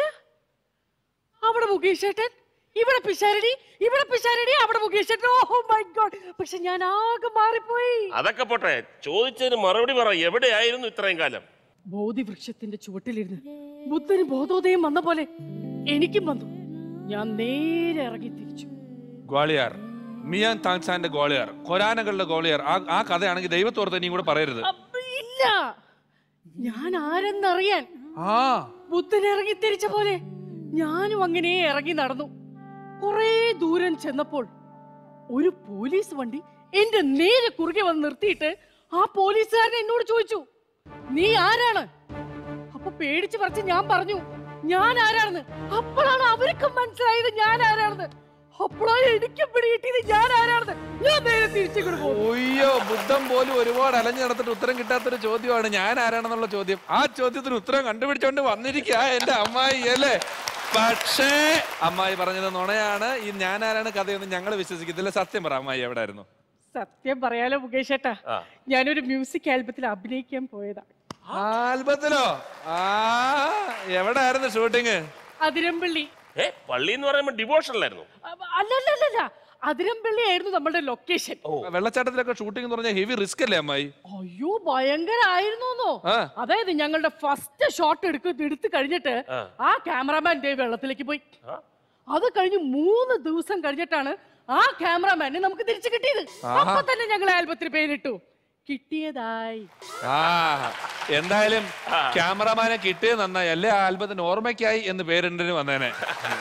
അവിടെ മുകേഷ് ചേട്ടൻ ഇവിടെ പിഷാരടി ഇവിടെ പിഷാരടി അവിടെ മുകേഷ് ചേട്ടൻ ഓ മൈ ഗോഡ് പക്ഷെ ഞാൻ ആകെ മാറിപ്പോയി അതൊക്കെ പോട്ടെ ചോദിച്ചതിന് മറുപടി പറ എവിടെയായിരുന്നു ഇത്രയും കാലം ബോധിവൃക്ഷത്തിന്റെ ചുവട്ടിലിരുന്ന് ബുദ്ധന് ബോധോദയം വന്ന പോലെ എനിക്കും വന്നു ഞാൻ നേരെ ഇറങ്ങി തിരിച്ചു ഗ്വാളിയാർ മിയാൻ താങ്സാന്റെ ഗോളിയാർ കൊരാനകളുടെ ഗോളിയാർ ആ ആ കഥയാണെങ്കിൽ ദൈവത്തോർത്ത് ഇനിയും കൂടെ പറയരുത് അപ്പ ഇല്ല ഞാൻ ആരെന്നറിയാൻ ആ ബുദ്ധൻ ഇറങ്ങി തിരിച്ച പോലെ ഞാനും അങ്ങനെ ഇറങ്ങി നടന്നു കുറേ ദൂരം ചെന്നപ്പോൾ ഒരു പോലീസ് വണ്ടി എന്റെ നേരെ കുറുകെ വന്ന് നിർത്തിയിട്ട് ആ പോലീസുകാരൻ എന്നോട് ചോദിച്ചു നീ ആരാണ് അപ്പൊ പേടിച്ച് പറിച്ച് ഞാൻ പറഞ്ഞു ഞാൻ ആരാണെന്ന് അപ്പോഴാണ് അവർക്കും മനസ്സിലായത് ഞാൻ ആരാണെന്ന് അപ്പോഴാണ് എനിക്കും പിടികിട്ടിയത് ഞാൻ ആരാണെന്ന് ഞാൻ നേരെ തിരിച്ചു പോകും ഒയ്യോ ബുദ്ധൻ പോലും ഒരുപാട് അലഞ്ഞു നടത്തിട്ട് ഉത്തരം കിട്ടാത്തൊരു ചോദ്യമാണ് ഞാൻ ആരാണെന്നുള്ള ചോദ്യം ആ ചോദ്യത്തിന് ഉത്തരം കണ്ടുപിടിച്ചോണ്ട് വന്നിരിക്കുക എന്റെ അമ്മായി അല്ലേ പക്ഷേ അമ്മായി പറഞ്ഞത് നുണയാണ് ഈ ഞാൻ ആരാണ് കഥയൊന്നും ഞങ്ങൾ വിശ്വസിക്കത്തില്ല സത്യം പറ അമ്മായി എവിടെ ആയിരുന്നു സത്യം പറയാലോ മുകേഷ് ഏട്ടാ ആ. ഞാനൊരു മ്യൂസിക് ആൽബത്തിൽ അഭിനയിക്കാൻ പോയതാ ആൽബത്തിലോ ആ എവിടെ ആയിരുന്നു ഷൂട്ടിങ് അതിരമ്പള്ളി ഏ പള്ളി എന്ന് പറയുമ്പോൾ ഡിവോഷനിലായിരുന്നു അ- അല്ലല്ലല്ല അതിരമ്പള്ളി ആയിരുന്നു നമ്മുടെ ലൊക്കേഷൻ വെള്ളച്ചാട്ടത്തിലൊക്കെ ഷൂട്ടിംഗ് എന്ന് പറഞ്ഞാൽ ഹെവി റിസ്ക് അല്ലേ അമ്മായി അയ്യോ ഭയങ്കര ആയിരുന്നു ആ. അതായത് ഞങ്ങളുടെ ഫസ്റ്റ് ഷോട്ട് എടുക്ക എടുത്തു കഴിഞ്ഞിട്ട് ആ ക്യാമറാമാൻ ദേ വെള്ളത്തിലേക്ക് പോയി അത് കഴിഞ്ഞ് മൂന്ന് ദിവസം കഴിഞ്ഞിട്ടാണ് ആ ക്യാമറാമാനെ നമുക്ക് തിരിച്ചു കിട്ടിയത് അപ്പൊ തന്നെ ഞങ്ങൾ ആൽബത്തിന് പേരിട്ടു കിട്ടിയതായി ആ എന്തായാലും ക്യാമറമാനെ കിട്ടിയത് നന്നായി അല്ലേ ആ ആൽബത്തിന് ഓർമ്മയ്ക്കായി എന്ന് പേരിണ്ടിന് വന്നേനെ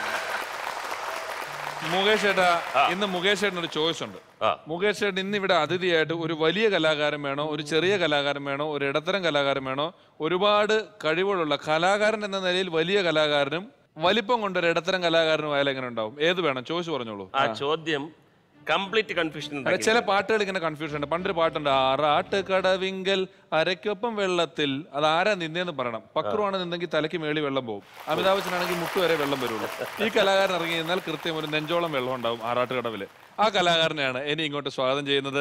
മുകേഷ് ചേട്ടാ ഇന്ന് മുകേഷ് ചേട്ടന് ഒരു ചോയ്സ് ഉണ്ട് ആ. മുകേഷ് ചേട്ടൻ ഇന്ന് ഇവിടെ അതിഥിയായിട്ട് ഒരു വലിയ കലാകാരൻ വേണോ ഒരു ചെറിയ കലാകാരൻ വേണോ ഒരു ഇടത്തരം കലാകാരൻ വേണോ ഒരുപാട് കഴിവുകളുള്ള കലാകാരൻ എന്ന നിലയിൽ വലിയ കലാകാരനും വലിപ്പം കൊണ്ട് ഒരു ഇടത്തരം കലാകാരനും ആയാലും എങ്ങനെ ഉണ്ടാവും ഏത് വേണം ചോയ്സ് പറഞ്ഞോളൂ ആ ചോദ്യം കംപ്ലീറ്റ് കൺഫ്യൂഷൻ അല്ല, ചില പാട്ടുകൾ ഇങ്ങനെ കൺഫ്യൂഷൻ ഉണ്ട് പണ്ടൊരു പാട്ടുണ്ട് ആറാട്ട് കടവിങ്കൽ അരയ്ക്കൊപ്പം വെള്ളത്തിൽ അത് ആരാ നിന്നേന്ന് പറയണം പക്രുവാണ് നിന്നെങ്കിൽ തലയ്ക്ക് മേളി വെള്ളം പോകും അമിതാഭ് ബച്ചനാണെങ്കിൽ മുട്ട് വരെ വെള്ളം വരുള്ളൂ ഈ കലാകാരൻ ഇറങ്ങി നിന്നാൽ കൃത്യം ഒരു നെഞ്ചോളം വെള്ളം ഉണ്ടാവും ആറാട്ട് കടവില് ആ കലാകാരനെയാണ് ഇനി ഇങ്ങോട്ട് സ്വാഗതം ചെയ്യുന്നത്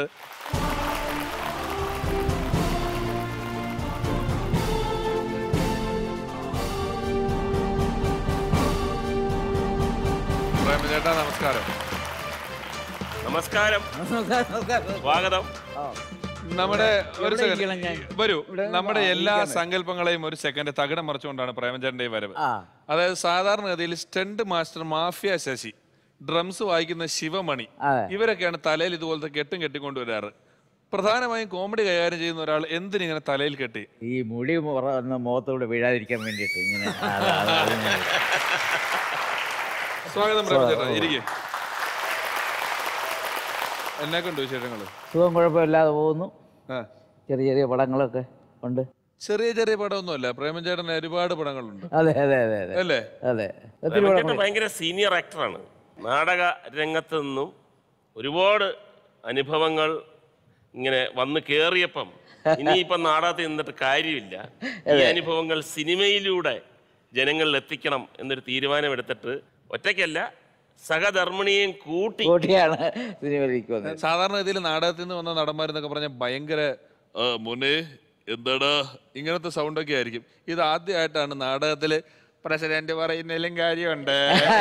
പ്രേമചേട്ടാ നമസ്കാരം നമസ്കാരം സ്വാഗതം നമ്മുടെ ഒരു എവിടെ second. ഇരിക്കണം ഞാൻ? വരൂ ഇവിടെ നമ്മുടെ ആ, എല്ലാ ഇരിക്കാൻ സങ്കല്പങ്ങളെയും ഒരു സെക്കൻഡ് തകിടം മറിച്ചുകൊണ്ടാണ് പ്രേമചന്ദ്രന്റെ ഈ വരവ് ആ. അതായത് സാധാരണഗതിയിൽ stunt master mafia Sasi drums വായിക്കുന്ന ശിവമണി അതെ. ഇവരൊക്കെയാണ് തലയിൽ ഇതുപോലത്തെ കെട്ടും കെട്ടിക്കൊണ്ട് വരാറ് പ്രധാനമായും കോമഡി കൈകാര്യം ചെയ്യുന്ന ഒരാൾ എന്തിനിങ്ങനെ തലയിൽ കെട്ടി ഈ മുടി മുറ- ഒന്ന് മുഖത്തോടെ വീഴാതിരിക്കാൻ വേണ്ടിയിട്ട് ഇങ്ങനെ അത് അത് അത് ഞാൻ- സ്വാഗതം പ്രേമചേട്ടൻ ഇരിക്കെ എന്നെക്കൊണ്ട് വിശേഷങ്ങള് സുഖം കുഴപ്പമില്ലാതെ പോകുന്നു ആ ചെറിയ ചെറിയ പടങ്ങളൊക്കെ ഉണ്ട് ചെറിയ ചെറിയ പടമൊന്നുമല്ല പ്രേമചേട്ടന് ഒരുപാട് പടങ്ങളുണ്ട് അതെ അതെ അതെ അതെ അല്ലേ അതെ ഒത്തിരി രമേശേട്ടൻ പടങ്ങൾ ഭയങ്കര സീനിയർ ആക്ടറാണ് നാടക രംഗത്ത് നിന്നും ഒരുപാട് അനുഭവങ്ങൾ ഇങ്ങനെ വന്ന് കേറിയപ്പം ഇനിയിപ്പം നാടകത്തിൽ നിന്നിട്ട് കാര്യമില്ല ഈ അനുഭവങ്ങൾ സിനിമയിലൂടെ ജനങ്ങളിൽ എത്തിക്കണം എന്നൊരു തീരുമാനമെടുത്തിട്ട് ഒറ്റയ്ക്കല്ല സഹധർമ്മിണിയും കൂട്ടി കൂട്ടിയാണ് സിനിമയിലേക്ക് വന്നത് സാധാരണ ഇതിൽ നാടകത്തിൽ നിന്ന് വന്ന നടന്മാരെന്നൊക്കെ പറഞ്ഞാൽ ഭയങ്കര "ആ, മോനെ എന്താടാ ഇങ്ങനത്തെ സൗണ്ട് ഒക്കെ ആയിരിക്കും ഇത് ആദ്യമായിട്ടാണ് നാടകത്തില് പ്രസിഡന്റ് പറയുന്നതിലും കാര്യമുണ്ട്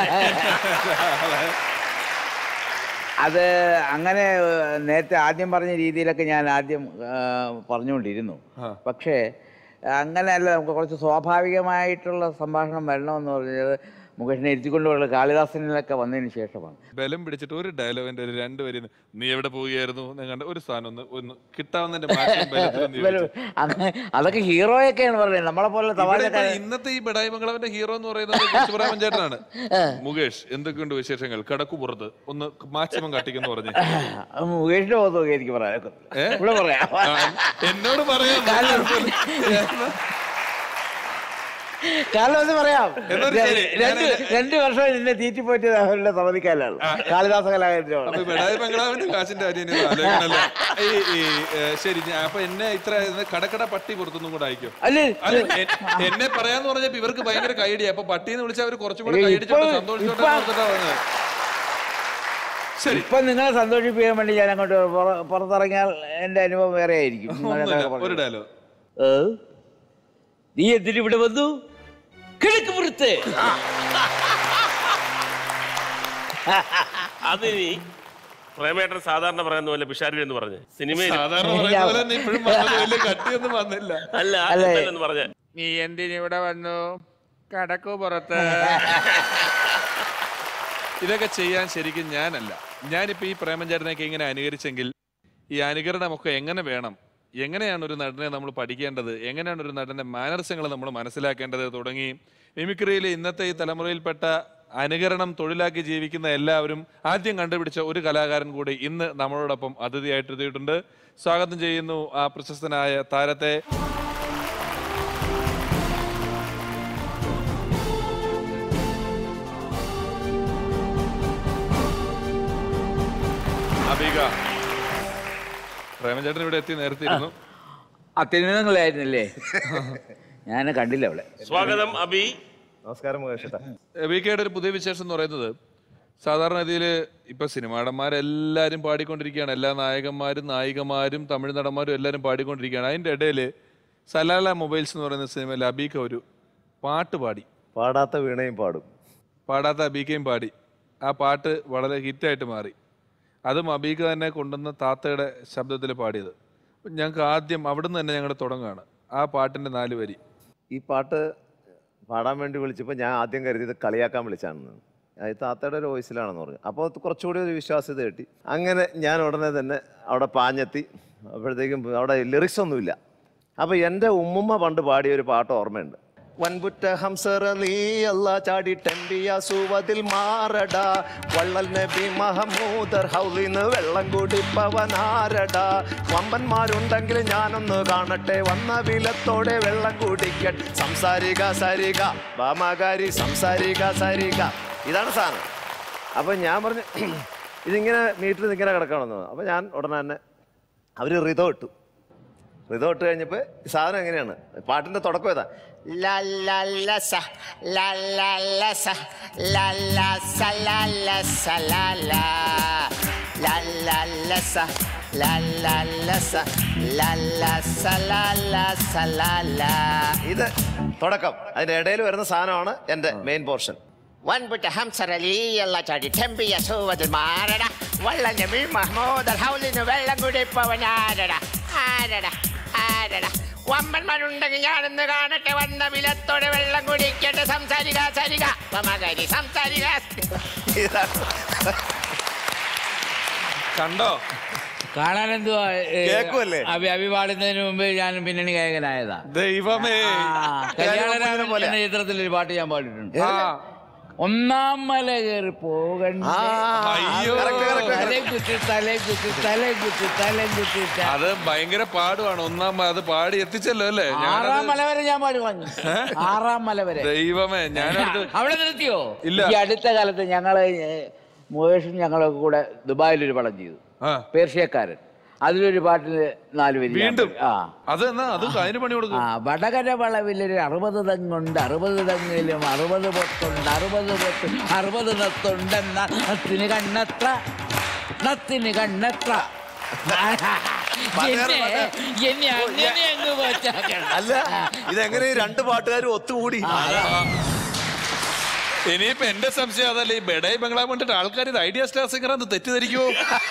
അത് അങ്ങനെ ഏഹ്, നേരത്തെ ആദ്യം പറഞ്ഞ രീതിയിലൊക്കെ ഞാൻ ആദ്യം ഏഹ്, പറഞ്ഞുകൊണ്ടിരുന്നു പക്ഷേ അങ്ങനെയല്ല നമുക്ക് കുറച്ച് സ്വാഭാവികമായിട്ടുള്ള സംഭാഷണം വരണമെന്ന് പറഞ്ഞത് മുകേഷിനെ ഇരുത്തിക്കൊണ്ടുള്ള കാളിദാസനിലൊക്കെ വന്നതിന് ശേഷമാണ് ബലം പിടിച്ചിട്ട് ഒരു ഡയലോഗിന്റെ ഒരു രണ്ട് വരി നീ എവിടെ പോവുകയായിരുന്നു എന്ന് കണ്ട് ഒരു സാധനം ഒന്ന് ഒന്ന് കിട്ടാവുന്നതിന്റെ maximum ബലത്തിൽ ഒന്ന് ഇവര് ചോദിച്ചു. അങ്ങ് അതൊക്കെ ഹീറോയൊക്കെയാണ് പറയുന്നത് നമ്മളെ പോലെ ഇവിടെ ഇപ്പൊ തമാശക്കാരെ ഇന്നത്തെ ഈ ബഡായി മംഗളവന്റെ ഹീറോ എന്ന് പറയുന്നത് കുച്ചുപ്രാമൻ ചേട്ടനാണ് മുകേഷ് എന്തൊക്കെയുണ്ട് വിശേഷങ്ങൾ കടക്കുപുറത്ത് ഒന്ന് മാക്സിമം കട്ടിക്കെന്ന് പറഞ്ഞു മുകേഷിന്റെ മുഖത്തൊക്കെ എനിക്ക് പറയാം ഇവിടെ പറയാം എന്നോട് പറയാം കാരണം ഒന്ന് പറയാം എന്നൊരു ശരി. രണ്ട് രണ്ട് വർഷം എന്നെ തീറ്റിപ്പോയിട്ട് അവരുടെ സമ്മതിക്കാനാണ് കാളിദാസ അപ്പൊ കലാകേന്ദ്രമാണ് ഈ ബഡായി ബംഗ്ലാവിന്റെ കാശിന്റെ കാര്യം ഇനി ഒന്ന് ആലോചിക്കണല്ലോ. ഈ ഈ ഏ, ശരി ഞാൻ അപ്പൊ എന്നെ ഇത്ര ഇത് കടക്കട പട്ടി പുറത്തൊന്നും കൂടെ അയക്കും അല്ലേ അല്ല, എ- എന്നെ പറയാന്ന് പറഞ്ഞപ്പോ ഇവർക്ക് ഭയങ്കര കൈഡിയ അപ്പൊ പട്ടിന്ന് വിളിച്ചാൽ അവര് കുറച്ചും കൂടെ ഏയ്, കൈയടിച്ചോട്ടെ ഇപ്പൊ- സന്തോഷിച്ചോട്ടെ ഇപ്പൊ- ഓർത്തിട്ടാ പറഞ്ഞത്. ശരി ഇപ്പൊ നിങ്ങളെ സന്തോഷിപ്പിക്കാൻ വേണ്ടി ഞാൻ അങ്ങോട്ട് പുറ- പുറത്തിറങ്ങിയാൽ എന്റെ അനുഭവം വേറെ ആയിരിക്കും ഒന്നുമില്ല, നിങ്ങളൊക്കെ ഒരു പറഞ്ഞത്. ഡയലോഗ് ഏ? നീ എന്തിനു ഇവിടെ വന്നു കിഴക്ക് പുറത്ത് അതിനി പ്രേമേട്ടൻ സാധാരണ പറയുന്ന പോലെ പിഷാരി എന്ന് പറഞ്ഞ് സിനിമയിൽ സാധാരണ പറയുന്ന പോലെ തന്നെ ഇപ്പോഴും വന്നത് വലിയ കട്ടിയൊന്നും വന്നില്ല അല്ല അല്ലേ? എന്ന് പറഞ്ഞ നീ എന്തിനിവിടെ വന്നു കടക്കു പുറത്ത് ഇതൊക്കെ ചെയ്യാൻ ശരിക്കും ഞാനല്ല ഞാനിപ്പോ ഈ പ്രേമചാരനെയൊക്കെ ഇങ്ങനെ അനുകരിച്ചെങ്കിൽ ഈ അനുകരണമൊക്കെ എങ്ങനെ വേണം എങ്ങനെയാണ് ഒരു നടനെ നമ്മൾ പഠിക്കേണ്ടത് എങ്ങനെയാണ് ഒരു നടന്റെ മാനർസങ്ങൾ നമ്മൾ മനസ്സിലാക്കേണ്ടത് തുടങ്ങി മിമിക്രിയിലെ ഇന്നത്തെ ഈ തലമുറയിൽപ്പെട്ട അനുകരണം തൊഴിലാക്കി ജീവിക്കുന്ന എല്ലാവരും ആദ്യം കണ്ടുപിടിച്ച ഒരു കലാകാരൻ കൂടി ഇന്ന് നമ്മളോടൊപ്പം അതിഥിയായിട്ടെത്തിയിട്ടുണ്ട് സ്വാഗതം ചെയ്യുന്നു ആ പ്രശസ്തനായ താരത്തെ അബിക പ്രേമചേട്ടൻ ഇവിടെ എത്തി നേരത്തെ ഇരുന്നു അത്യുന്നതങ്ങളായിരുന്നല്ലേ ഞാൻ കണ്ടില്ല അവിടെ സ്വാഗതം അബി നമസ്കാരം മുകേഷേട്ടാ അബികയുടെ ഒരു പുതിയ വിശേഷം എന്ന് പറയുന്നത് സാധാരണ രീതിയിൽ ഇപ്പൊ സിനിമാടന്മാരെല്ലാരും പാടിക്കൊണ്ടിരിക്കുകയാണ് എല്ലാ നായകന്മാരും നായികമാരും തമിഴ് നടന്മാരും എല്ലാവരും പാടിക്കൊണ്ടിരിക്കുകയാണ് അതിന്റെ ഇടയിൽ സലാല മൊബൈൽസ് എന്ന് പറയുന്ന സിനിമയിൽ അബീക്ക ഒരു പാട്ട് പാടി പാടാത്ത വീണയും പാടും പാടാത്ത അബീക്കയും പാടി ആ പാട്ട് വളരെ ഹിറ്റായിട്ട് മാറി അതും അബീക്ക തന്നെ കൊണ്ടുവന്ന താത്തയുടെ ശബ്ദത്തിൽ പാടിയത് ഞങ്ങൾക്ക് ആദ്യം അവിടുന്ന് തന്നെ ഞങ്ങൾ തുടങ്ങുകയാണ് ആ പാട്ടിന്റെ നാല് വരി ഈ പാട്ട് പാടാൻ വേണ്ടി വിളിച്ചപ്പോൾ ഞാൻ ആദ്യം കരുതിയത് കളിയാക്കാൻ വിളിച്ചാണെന്ന് അത് താത്തയുടെ ഒരു വോയിസിലാണെന്ന് പറഞ്ഞു അപ്പോൾ കുറച്ചുകൂടി ഒരു വിശ്വാസ്യത കിട്ടി അങ്ങനെ ഞാൻ ഉടനെ തന്നെ അവിടെ പാഞ്ഞെത്തി അപ്പോഴത്തേക്കും അവിടെ ലിറിക്സ് ഒന്നുമില്ല അപ്പോൾ എൻ്റെ ഉമ്മുമ്മ പണ്ട് പാടിയ ഒരു പാട്ട് ഓർമ്മയുണ്ട് വൻപുറ്റ ഹംസറലി അല്ല ചാടി ടെമ്പിയ സുവതിൽ മാറടാ വള്ളൽ നബി മഹമൂദർ ഹൗലിന്ന് വെള്ളം കുടിപ്പവനാരടാ വമ്പന്മാരുണ്ടെങ്കിൽ ഞാനൊന്ന് കാണട്ടെ വന്ന വിലത്തോടെ വെള്ളം കുടിക്കട്ടെ സംസാരിക സരിക ബാമാകാരി സംസാരിക സരിക ഇതാണ് സാധനം അപ്പം ഞാൻ പറഞ്ഞു ഇതിങ്ങനെ മീറ്ററിൽ ഇങ്ങനെ കിടക്കണമെന്ന് അപ്പോൾ ഞാൻ ഉടനെ തന്നെ അവർ റിതോ ഇട്ടു റിതോ ഇട്ട് കഴിഞ്ഞപ്പോൾ ഈ സാധനം എങ്ങനെയാണ് പാട്ടിൻ്റെ തുടക്കം ഏതാ La la la sa, la la la sa, la la sa la la sa la la, la la la sa, la la la sa, la la sa la la sa la la. ഇത് തുടക്കം അതിൻ്റെ ഇടയിൽ വരുന്ന സാധനമാണ് എൻ്റെ main portion വൻപുറ്റ ഹംസരലി എല്ലാ ചാടി ടെമ്പിയ സൂവതിൽ മാറട വള്ള നബി മഹ്മൂദ് ഹൗലിന് വെള്ളം കുടിപ്പവനാരട ആരട ആരട വമ്പന്മാരുണ്ടെങ്കിൽ ഞാനൊന്ന് കാണട്ടെ വന്ന വിലത്തോടെ വെള്ളം കുടിക്കട്ടെ സംസാരിക സരിക മകരി സംസാരിക ഇതാണ് കണ്ടോ കാണാൻ എന്തുവാ ഏ, കേക്കുമല്ലേ? അഭി അഭി പാടുന്നതിന് മുമ്പ് ഞാൻ പിന്നണി ഗായകനായതാ ദൈവമേ ആ, കല്യാണരാമൻ പോലെ. എന്ന ചിത്രത്തിൽ ഒരു പാട്ട് ഞാൻ പാടിയിട്ടുണ്ട് ആ ഒന്നാം മല കയറി പോകണ്ട അയ്യോ. തലേ കുത്തി തലേ കുത്തി തലേ കുത്തി തലേ കുത്തി ത- അത് ഭയങ്കര പാടുവാണ് ഒന്നാം അത് പാടി എത്തിച്ചല്ലോ അല്ലേ ആറാം ഞാനത് മല വരെ ഞാൻ പാടി കളഞ്ഞു ആറാം മല വരെ ദൈവമേ ഞാനത് അവിടെ നിർത്തിയോ ഇല്ല. ഈ അടുത്ത കാലത്ത് ഞങ്ങള് ഏ, മുകേഷും ഞങ്ങളൊക്കെ കൂടെ ദുബായിൽ ഒരു പടം ചെയ്തു ആ പേർഷ്യക്കാരൻ അതിലൊരു പാട്ടിന് നാല് വരി ഞാൻ വീണ്ടും പാടി. ആ അത് എന്നാ അത് അതിന് പണി കൊടുക്കും ആ വടകര വളവിലൊരു അറുപത് തെങ്ങുണ്ട് അറുപത് തെങ്ങിലും അറുപത് പൊട്ടുണ്ട് അറുപത് പൊട്ട് അറുപത് നത്തുണ്ടെന്ന നത്തിന് കണ്ണത്ര നത്തിന് കണ്ണത്ര എന്നെ എന്നെ അങ്ങനെ അങ്ങ് കൊച്ചാക്കണം. അല്ല ഇതെങ്ങനെ ഈ രണ്ട് പാട്ടുകാരും ഒത്തുകൂടി ഇനിയിപ്പോ എന്റെ സംശയം അതല്ല ഈ ബെഡായി ബംഗ്ലാവ് കണ്ടിട്ട് ആൾക്കാർ ഇത് ഐഡിയ സ്റ്റാർ സിംഗർ എന്ന് തെറ്റിദ്ധരിക്കുവോ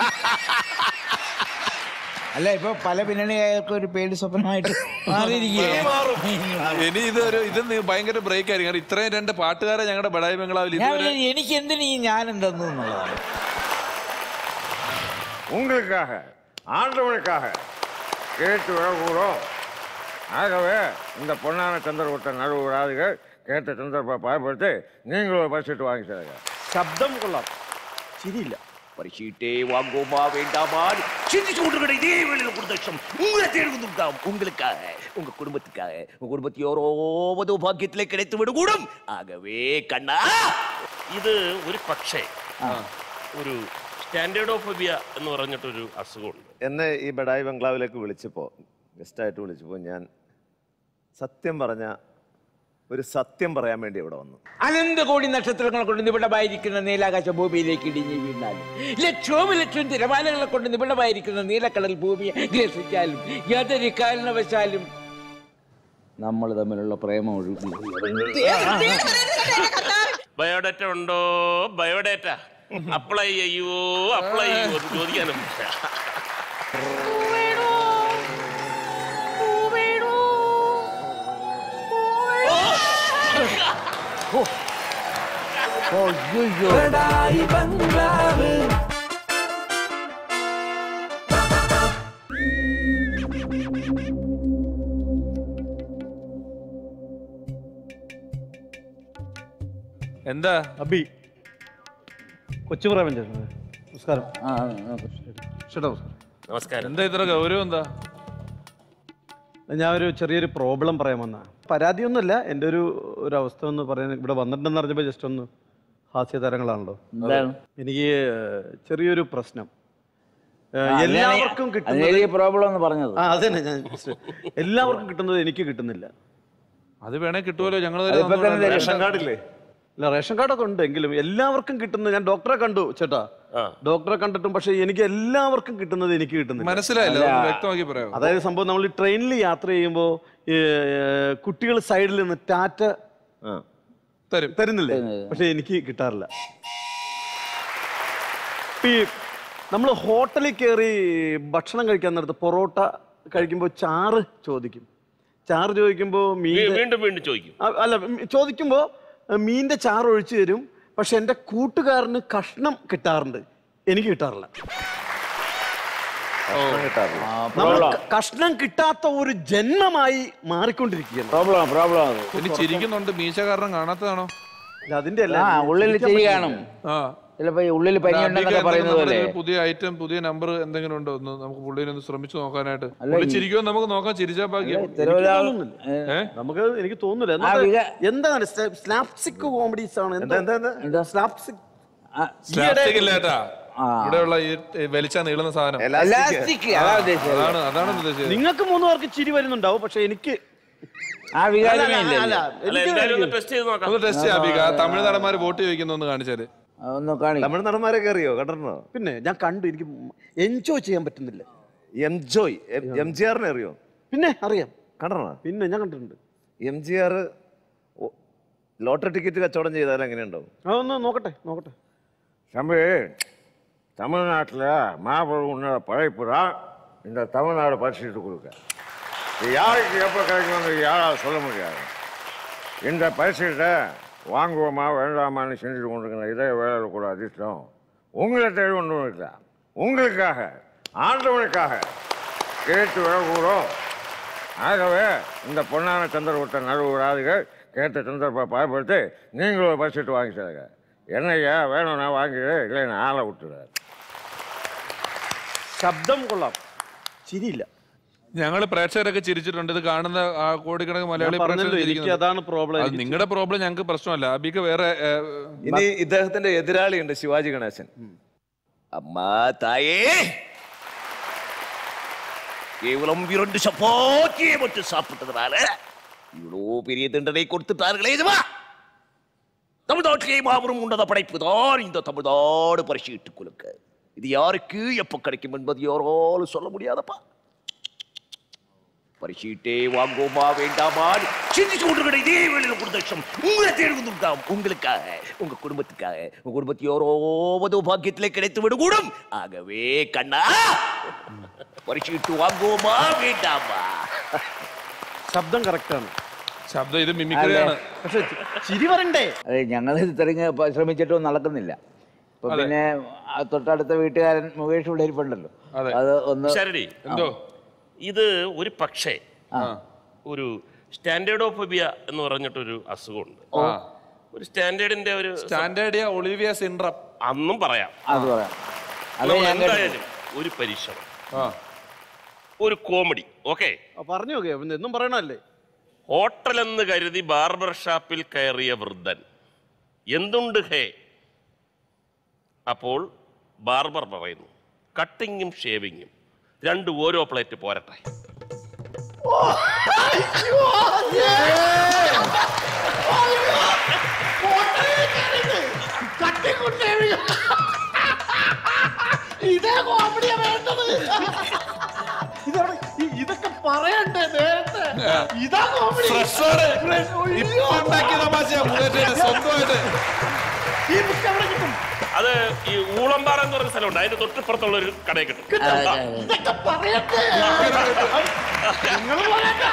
അല്ല ഇപ്പൊ പല പിന്നണികൾക്ക് ഒരു പേടി സ്വപ്നമായിട്ട് മാറിയിരിക്കുകയാണ് ഇനി ഇതൊരു ഇത് നി- ഭയങ്കര ബ്രേക്ക് ആയിരിക്കും കാരണം ഇത്രയും രണ്ട് പാട്ടുകാരെ ഞങ്ങളുടെ ബെഡായി ബംഗ്ലാവിൽ ഞാൻ ഇതുവരെ വിചാരിച്ചു, എനിക്ക് എന്തിനു ഈ ഞാൻ എന്തെന്ന് എന്നുള്ളതാണ് உங்களுக்காக ஆண்டவனுக்காக கேட்டு வரக்கூடும் ஆகவே இந்த பொன்னான சந்திரகுப்த நடுவுராதிகள் கேட்ட சந்தர்ப்ப பயன்படுத்தி நீங்களும் ஒரு பரிசுட்டு வாங்கி தருங்க ശബ്ദം കൊള്ളാം ചിരിയില്ല பரிசீட்டே வாங்குமா வேண்டாமா சிந்திச்சு கொண்டிருக்கிற இதே வேளையில கொடுத்த லட்சம் உங்களை தேடி வந்திருக்காம் உங்களுக்காக உங்க குடும்பத்துக்காக உங்க குடும்பத்தையோரோவதோ பாக்கியத்திலே கிடைத்து விடக்கூடும் ஆகவே கண்ணா ഇത് ഒരു പക്ഷേ ഒരു സ്റ്റാൻഡേർഡോഫോബിയ എന്ന് പറഞ്ഞിട്ടൊരു അസുഖമുണ്ട് എന്നെ ഈ ബഡായി ബംഗ്ലാവിലേക്ക് വിളിച്ചപ്പോൾ ഗസ്റ്റായിട്ട് വിളിച്ചപ്പോൾ ഞാൻ സത്യം പറഞ്ഞ ഒരു സത്യം പറയാൻ വേണ്ടി ഇവിടെ വന്നു അനന്തകോടി നക്ഷത്രങ്ങൾ കൊണ്ട് നിബിഡമായിരിക്കുന്ന നീലാകാശ ഭൂമിയിലേക്ക് ഇടിഞ്ഞു വീണാലും ലക്ഷോപലക്ഷം തിരമാലകളെ കൊണ്ട് നിബിഡമായിരിക്കുന്ന നീലക്കടൽ ഭൂമിയെ ഗ്രസിച്ചാലും യാതൊരു കാരണവശാലും നമ്മൾ തമ്മിലുള്ള പ്രേമം ഒഴുകി ബയോഡാറ്റ ഉണ്ടോ ബയോഡാറ്റ അപ്ലൈ ചെയ്യോ അപ്ലൈ ചെയ്യോ എന്ന് ചോദിക്കാനും എന്താ അബി കൊച്ചു പ്രേമൻ നമസ്കാരം ആ, ചേട്ടാ നമസ്കാരം എന്താ ഇത്ര ഗൗരവം എന്താ ഞാൻ ഒരു ചെറിയൊരു പ്രോബ്ലം പറയാൻ വന്ന പരാതിയൊന്നുമല്ല എൻ്റെ ഒരു ഒരു അവസ്ഥ ഒന്ന് പറയാൻ ഇവിടെ വന്നിട്ടുണ്ടെന്ന് അറിഞ്ഞപ്പോൾ ജസ്റ്റ് ഒന്ന് ഹാസ്യതാരങ്ങളാണല്ലോ എന്താണ് എനിക്ക് ചെറിയൊരു പ്രശ്നം ഏഹ്, ആ, എല്ലാവർക്കും അതിനാണ് കിട്ടുന്നത് ഈ പ്രോബ്ലം എന്ന് പറഞ്ഞത് ആ അതന്നെ ഞാൻ എല്ലാവർക്കും കിട്ടുന്നത് എനിക്ക് കിട്ടുന്നില്ല അത് വേണേ കിട്ടുമല്ലോ ഞങ്ങൾ അതിപ്പോ തന്നെ തരും. റേഷൻ കാർഡില്ലേ ഇല്ല റേഷൻ കാർഡൊക്കെ ഉണ്ട് എങ്കിലും എല്ലാവർക്കും കിട്ടുന്നത് ഞാൻ ഡോക്ടറെ കണ്ടു ചേട്ടാ ആ. ഡോക്ടറെ കണ്ടിട്ടും പക്ഷെ എനിക്ക് എല്ലാവർക്കും കിട്ടുന്നത് എനിക്ക് കിട്ടുന്നില്ല മനസ്സിലായില്ല ഒന്ന് വ്യക്തമാക്കി പറയാമോ അതായത് സംഭവം നമ്മൾ ട്രെയിനിൽ യാത്ര ചെയ്യുമ്പോൾ കുട്ടികൾ സൈഡിൽ നിന്ന് ടാറ്റ ആ തരും തരുന്നില്ലേ പക്ഷെ എനിക്ക് കിട്ടാറില്ല ഇപ്പൊ ഈ നമ്മൾ ഹോട്ടലിൽ കയറി ഭക്ഷണം കഴിക്കാൻ നേരത്ത് പൊറോട്ട കഴിക്കുമ്പോൾ ചാറ് ചോദിക്കും ചാറ് ചോദിക്കുമ്പോൾ മീൻ വീ- വീണ്ടും വീണ്ടും ചോദിക്കും അ- അല്ല ഉം, ചോദിക്കുമ്പോ അഹ് മീനിന്റെ ചാറ് ഒഴിച്ചു തരും പക്ഷെ എന്റെ കൂട്ടുകാരന് കഷ്ണം കിട്ടാറുണ്ട് എനിക്ക് കിട്ടാറില്ല കിട്ടാറില്ല നമ്മൾ ക- കഷ്ണം കിട്ടാത്ത ഒരു ജന്മമായി മാറിക്കൊണ്ടിരിക്കുകയാണ് പ്രോബ്ലം പ്രോബ്ലം അത് ഇനി ചിരിക്കുന്നുണ്ട് മീശ കാരണം കാണാത്തതാണോ ഇത് അതിന്റെ അല്ല ആ ഉള്ളിൽ ചിരി കാണും ആ ചിലപ്പോ ഈ ഉള്ളിൽ പനിയുണ്ടെന്നൊക്കെ പറയുന്നത് പോലെ ഒരു പുതിയ ഐറ്റം പുതിയ നമ്പർ എന്തെങ്കിലും ഉണ്ടോ ഒന്ന് നമുക്ക് പുള്ളിനെ ഒന്ന് ശ്രമിച്ചു നോക്കാനായിട്ട് അല്ല, പുള്ളി ഈ- ചിരിക്കുമോ നമുക്ക് നോക്കാം ചിരിച്ചാ ഭാഗ്യം ചിലവരാൾ ഏ? നമുക്ക് എനിക്ക് തോന്നുന്നില്ല ആ, എന്നാ- വിക- എന്താണ് സ്ലാപ്സിക് കോമഡീസ് ആണ് എന്താ എന്താ എന്താ എന്താ സ്ലാപ്സിക് സ്ലാപ്സ്റ്റിക് ഇല്ല ഏട്ടാ ആ. ഇവിടെയുള്ള ഈ ഈ വലിച്ച നീളുന്ന സാധനം എലാസ്റ്റിക് എലാസ്റ്റിക് അതാ ഉദ്ദേശിച്ചത് അതാണ് അതാണ് ഉദ്ദേശിച്ചത് നിങ്ങൾക്ക് മൂന്ന് പേർക്ക് ചിരി വരുന്നുണ്ടാവും പക്ഷെ എനിക്ക് ആ വികാരമേ അല്ല, ഇല്ല അല്ല, അല്ല എനിക്ക് എന്തായാലും ഒന്ന് ടെസ്റ്റ് ചെയ്ത് നോക്കാം ഒന്ന് ടെസ്റ്റ് ചെയ്യാം തമിഴ് നടന്മാര് വോട്ട് ചോദിക്കുന്ന ഒന്ന് കാണിച്ചാല് ഒന്ന് കാണിക്കും തമിഴ് നടന്മാരെ കയറിയോ കണ്ടിരുന്നോ പിന്നെ ഞാൻ കണ്ടു എനിക്ക് എൻജോയ് ചെയ്യാൻ പറ്റുന്നില്ല എംജോയ് എം ജി ആറിനെ അറിയോ പിന്നെ അറിയാം കണ്ടോ പിന്നെ ഞാൻ കണ്ടിട്ടുണ്ട് M G R lottery ticket കച്ചവടം ചെയ്താൽ എങ്ങനെയുണ്ടാവും അതൊന്ന് നോക്കട്ടെ നോക്കട്ടെ தம்பி தமிழ்நாட்டில் மாபெரும் உன்னோட படைப்பு தான் இந்த தமிழ்நாடு பரிசுட்டு கொடுக்க இது யாருக்கு எப்போ கிடைக்கும்னு யாரால் சொல்ல முடியாது இந்த பரிசுகிட்ட வாங்குவோமா வேண்டாமான்னு செஞ்சுட்டு கொண்டிருக்கிற இதே வேலையில் கூட அதிர்ஷ்டம் உங்களை தேடி ஒன்றும் இல்லை உங்களுக்காக ஆண்டவனுக்காக கேட்டு வரக்கூடும் ஆகவே இந்த பொன்னான சந்திரகுப்த நடுவுராதிகள் கேட்ட சந்தர்ப்ப பயன்படுத்தி நீங்களும் ஒரு பரிசுட்டு வாங்கி தருங்க என்னையா வேணும்னா வாங்கிடு இல்லைன்னா ஆளை விட்டுறாரு ശബ്ദം കൊള്ളാം ചിരിയില്ല ഞങ്ങള് പ്രേക്ഷകരൊക്കെ ചിരിച്ചിട്ടുണ്ട് ഇത് കാണുന്ന ആ കോടിക്കണക്കിന് മലയാളി ഞാൻ പറഞ്ഞല്ലോ, പ്രേക്ഷകർ എനിക്ക് ചിരിക്കുന്നുണ്ട്. അതാണ് പ്രോബ്ലം അത് നിങ്ങളുടെ പ്രോബ്ലം ഞങ്ങൾക്ക് പ്രശ്നമല്ല അബിക്ക് വേറെ ഏ, ഇനി ഇദ്ദേഹത്തിന്റെ എതിരാളിയുണ്ട് ശിവാജി ഗണേശൻ அம்மா தாயே கேவலம் இரண்டு சப்பாத்தியை மட்டும் சாப்பிட்டதுனால இவ்வளோ பெரிய தண்டனை கொடுத்துட்டார்களே இதுவா தமிழ்நாட்டிலே மாபெரும் உன்னத படைப்பு தான் இந்த தமிழ்நாடு பரிசீட்டு குலுக்க இது யாருக்கு எப்ப கிடைக்கும் என்பது யாராலும் சொல்ல முடியாதப்பா பரிசீட்டே வாங்கோமா வேண்டாமா சிந்திச்சு கொண்டு இதே வேளையில் கொடுத்த உங்களை தேடி வந்திருக்காம் உங்களுக்காக உங்க குடும்பத்துக்காக உங்க குடும்பத்தை யாரோவதோ பாக்கியத்திலே கிடைத்து விடக்கூடும் ஆகவே கண்ணா பரிசீட்டு வாங்குவோமா வேண்டாமா ശബ്ദം കറക്റ്റാണ് ശബ്ദം ഇത് മിമിക്രിയാണ് പക്ഷെ ചിരി വരണ്ടേ അത് ഞങ്ങൾ ഇത്രയും ശ്രമിച്ചിട്ടും നടക്കുന്നില്ല ഇപ്പൊ അതെ. പിന്നെ ആ തൊട്ടടുത്ത വീട്ടുകാരൻ മുകേഷ് ഇവിടെ ഇരിപ്പുണ്ടല്ലോ അതെ. അത് ഒന്ന് ശരടി എന്തോ ഇത് ഒരു പക്ഷേ ഒരു സ്റ്റാൻഡേർഡോഫോബിയ എന്ന് പറഞ്ഞിട്ടൊരു അസുഖമുണ്ട് ആ ഒരു സ്റ്റാൻഡേർഡിന്റെ ഒരു സ്റ്റാൻഡേർഡിയ ഒളിവിയ സിൻഡ്രം അന്നും പറയാം അത് പറയാം അത് നമ്മൾ ഞാൻ കേട്ടിട്ടുണ്ട്. എന്തായാലും ഒരു പരീക്ഷണം ആ ഒരു കോമഡി ഓക്കെ ആ, പറഞ്ഞു നോക്കിയോ പിന്നെ എന്നും പറയണല്ലേ ഹോട്ടൽ എന്ന് കരുതി ബാർബർ ഷാപ്പിൽ കയറിയ വൃദ്ധൻ എന്തുണ്ട് ഹേ അപ്പോൾ ബാർബർ പറയുന്നു കട്ടിങ്ങും ഷേവിങ്ങും രണ്ട് ഓരോ പ്ലേറ്റ് പോരട്ടെ ഇതാണ് ഈ- ഇതൊക്കെ പറയണ്ടേ നേരത്തെ ഇതാ കോമഡി ഫ്രഷാണ് ഇപ്പൊ ഉണ്ടാക്കിയ തമാശയാ മുകേഷിന്റെ സ്വന്തമായിട്ട് ഈ ബുക്ക് എവിടെ കിട്ടും അത് ഈ ഊളമ്പാറ എന്ന് പറയുന്ന സ്ഥലമുണ്ട് അതിന്റെ തൊട്ടിപ്പുറത്തുള്ള ഒരു കടയിൽ കിട്ടും ഇതൊക്കെ പറയട്ടെ നിങ്ങൾ പറയട്ടെ